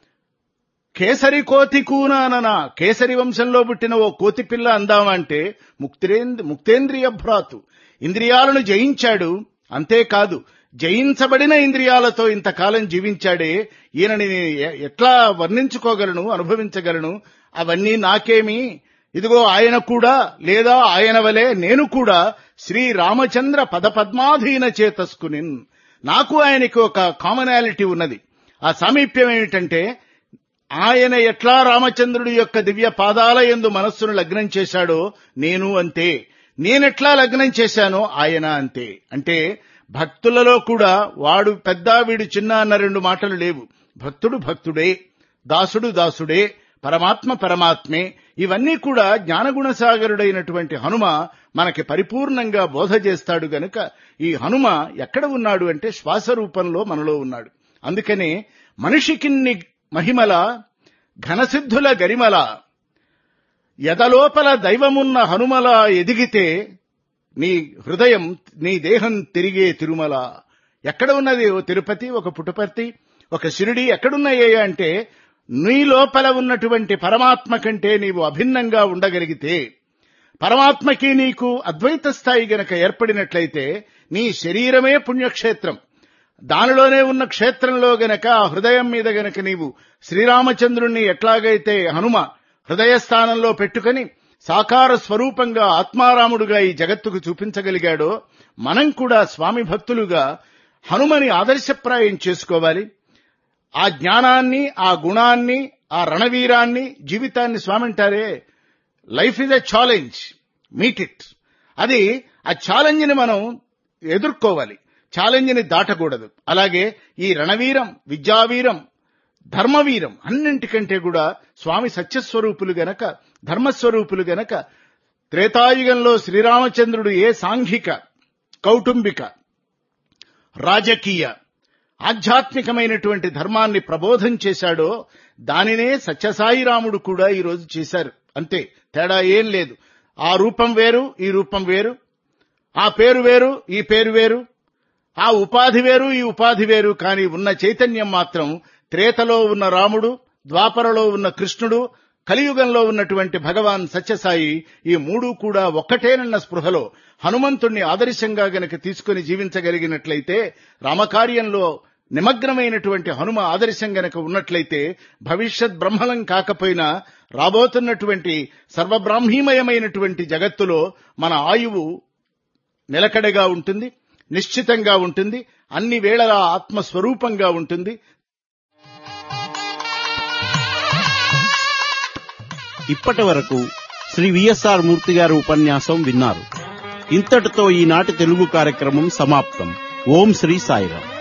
Speaker 3: కేసరి కోతి కూనాననా కేసరి వంశంలో పుట్టిన ఓ కోతి పిల్ల అందామంటే ముక్తిరేంద్ర ముక్తేంద్రియ భ్రాతు ఇంద్రియాలను జయించాడు అంతేకాదు జయించబడిన ఇంద్రియాలతో ఇంతకాలం జీవించాడే ఈయనని ఎట్లా వర్ణించుకోగలను అనుభవించగలను అవన్నీ నాకేమి ఇదిగో ఆయన కూడా లేదా ఆయన వలె నేను కూడా శ్రీ రామచంద్ర పదపద్మాధీన చేతస్కునిన్ నాకు ఆయనకి ఒక కామనాలిటీ ఉన్నది ఆ సామీప్యం ఏమిటంటే ఆయన ఎట్లా రామచంద్రుడి యొక్క దివ్య పాదాల ఎందు మనస్సును లగ్నం చేశాడో నేను అంతే నేనెట్లా లగ్నం చేశానో ఆయన అంతే అంటే భక్తులలో కూడా వాడు పెద్ద వీడు చిన్న అన్న రెండు మాటలు లేవు భక్తుడు భక్తుడే దాసుడు దాసుడే పరమాత్మ పరమాత్మే ఇవన్నీ కూడా జ్ఞానగుణసాగరుడైనటువంటి హనుమ మనకి పరిపూర్ణంగా బోధ చేస్తాడు గనుక ఈ హనుమ ఎక్కడ ఉన్నాడు అంటే శ్వాస రూపంలో మనలో ఉన్నాడు అందుకనే మనిషికిన్ని మహిమల ఘనసిద్ధుల గరిమల ఎదలోపల దైవమున్న హనుమల ఎదిగితే నీ హృదయం నీ దేహం తిరిగే తిరుమల ఎక్కడ ఉన్నది ఓ తిరుపతి ఒక పుటపర్తి ఒక షిరిడి ఎక్కడున్నాయ్యా అంటే నీ లోపల ఉన్నటువంటి పరమాత్మ కంటే నీవు అభిన్నంగా ఉండగలిగితే పరమాత్మకి నీకు అద్వైత స్థాయి గనక ఏర్పడినట్లయితే నీ శరీరమే పుణ్యక్షేత్రం దానిలోనే ఉన్న క్షేత్రంలో గనక ఆ హృదయం మీద గనక నీవు శ్రీరామచంద్రుణ్ణి ఎట్లాగైతే హనుమ హృదయ స్థానంలో పెట్టుకుని సాకార స్వరూపంగా ఆత్మారాముడుగా ఈ జగత్తుకు చూపించగలిగాడో మనం కూడా స్వామి భక్తులుగా హనుమని ఆదర్శప్రాయం చేసుకోవాలి ఆ జ్ఞానాన్ని ఆ గుణాన్ని ఆ రణవీరాన్ని జీవితాన్ని స్వామి అంటారే life is a challenge meet it అది ఆ ఛాలెంజ్ని మనం ఎదుర్కోవాలి ఛాలెంజ్ని దాటకూడదు అలాగే ఈ రణవీరం విద్యావీరం ధర్మవీరం అన్నింటికంటే కూడా స్వామి సత్యస్వరూపులు గనక ధర్మస్వరూపులు గనక త్రేతాయుగంలో శ్రీరామచంద్రుడు ఏ సాంఘిక కౌటుంబిక రాజకీయ ఆధ్యాత్మికమైనటువంటి ధర్మాన్ని ప్రబోధం చేశాడో దానినే సత్యసాయిరాముడు కూడా ఈరోజు చేశారు అంతే తేడా ఏం లేదు ఆ రూపం వేరు ఈ రూపం వేరు ఆ పేరు వేరు ఈ పేరు వేరు ఆ ఉపాధి వేరు ఈ ఉపాధి వేరు కానీ ఉన్న చైతన్యం మాత్రం త్రేతలో ఉన్న రాముడు ద్వాపరలో ఉన్న కృష్ణుడు కలియుగంలో ఉన్నటువంటి భగవాన్ సత్యసాయి ఈ మూడు కూడా ఒక్కటేనన్న స్పృహలో హనుమంతుణ్ణి ఆదర్శంగా గనక తీసుకుని జీవించగలిగినట్లయితే రామకార్యంలో నిమగ్నమైనటువంటి హనుమ ఆదర్శం గనక ఉన్నట్లయితే భవిష్యత్ బ్రహ్మలం కాకపోయినా రాబోతున్నటువంటి సర్వబ్రాహ్మీమయమైనటువంటి జగత్తులో మన ఆయువు నిలకడగా ఉంటుంది నిశ్చితంగా ఉంటుంది అన్ని వేళలా ఆత్మస్వరూపంగా ఉంటుంది
Speaker 1: ఇప్పటి వరకు శ్రీ విఎస్ఆర్ మూర్తి గారి ఉపన్యాసం విన్నారు ఇంతటితో ఈనాటి తెలుగు కార్యక్రమం సమాప్తం ఓం శ్రీ సాయిరాం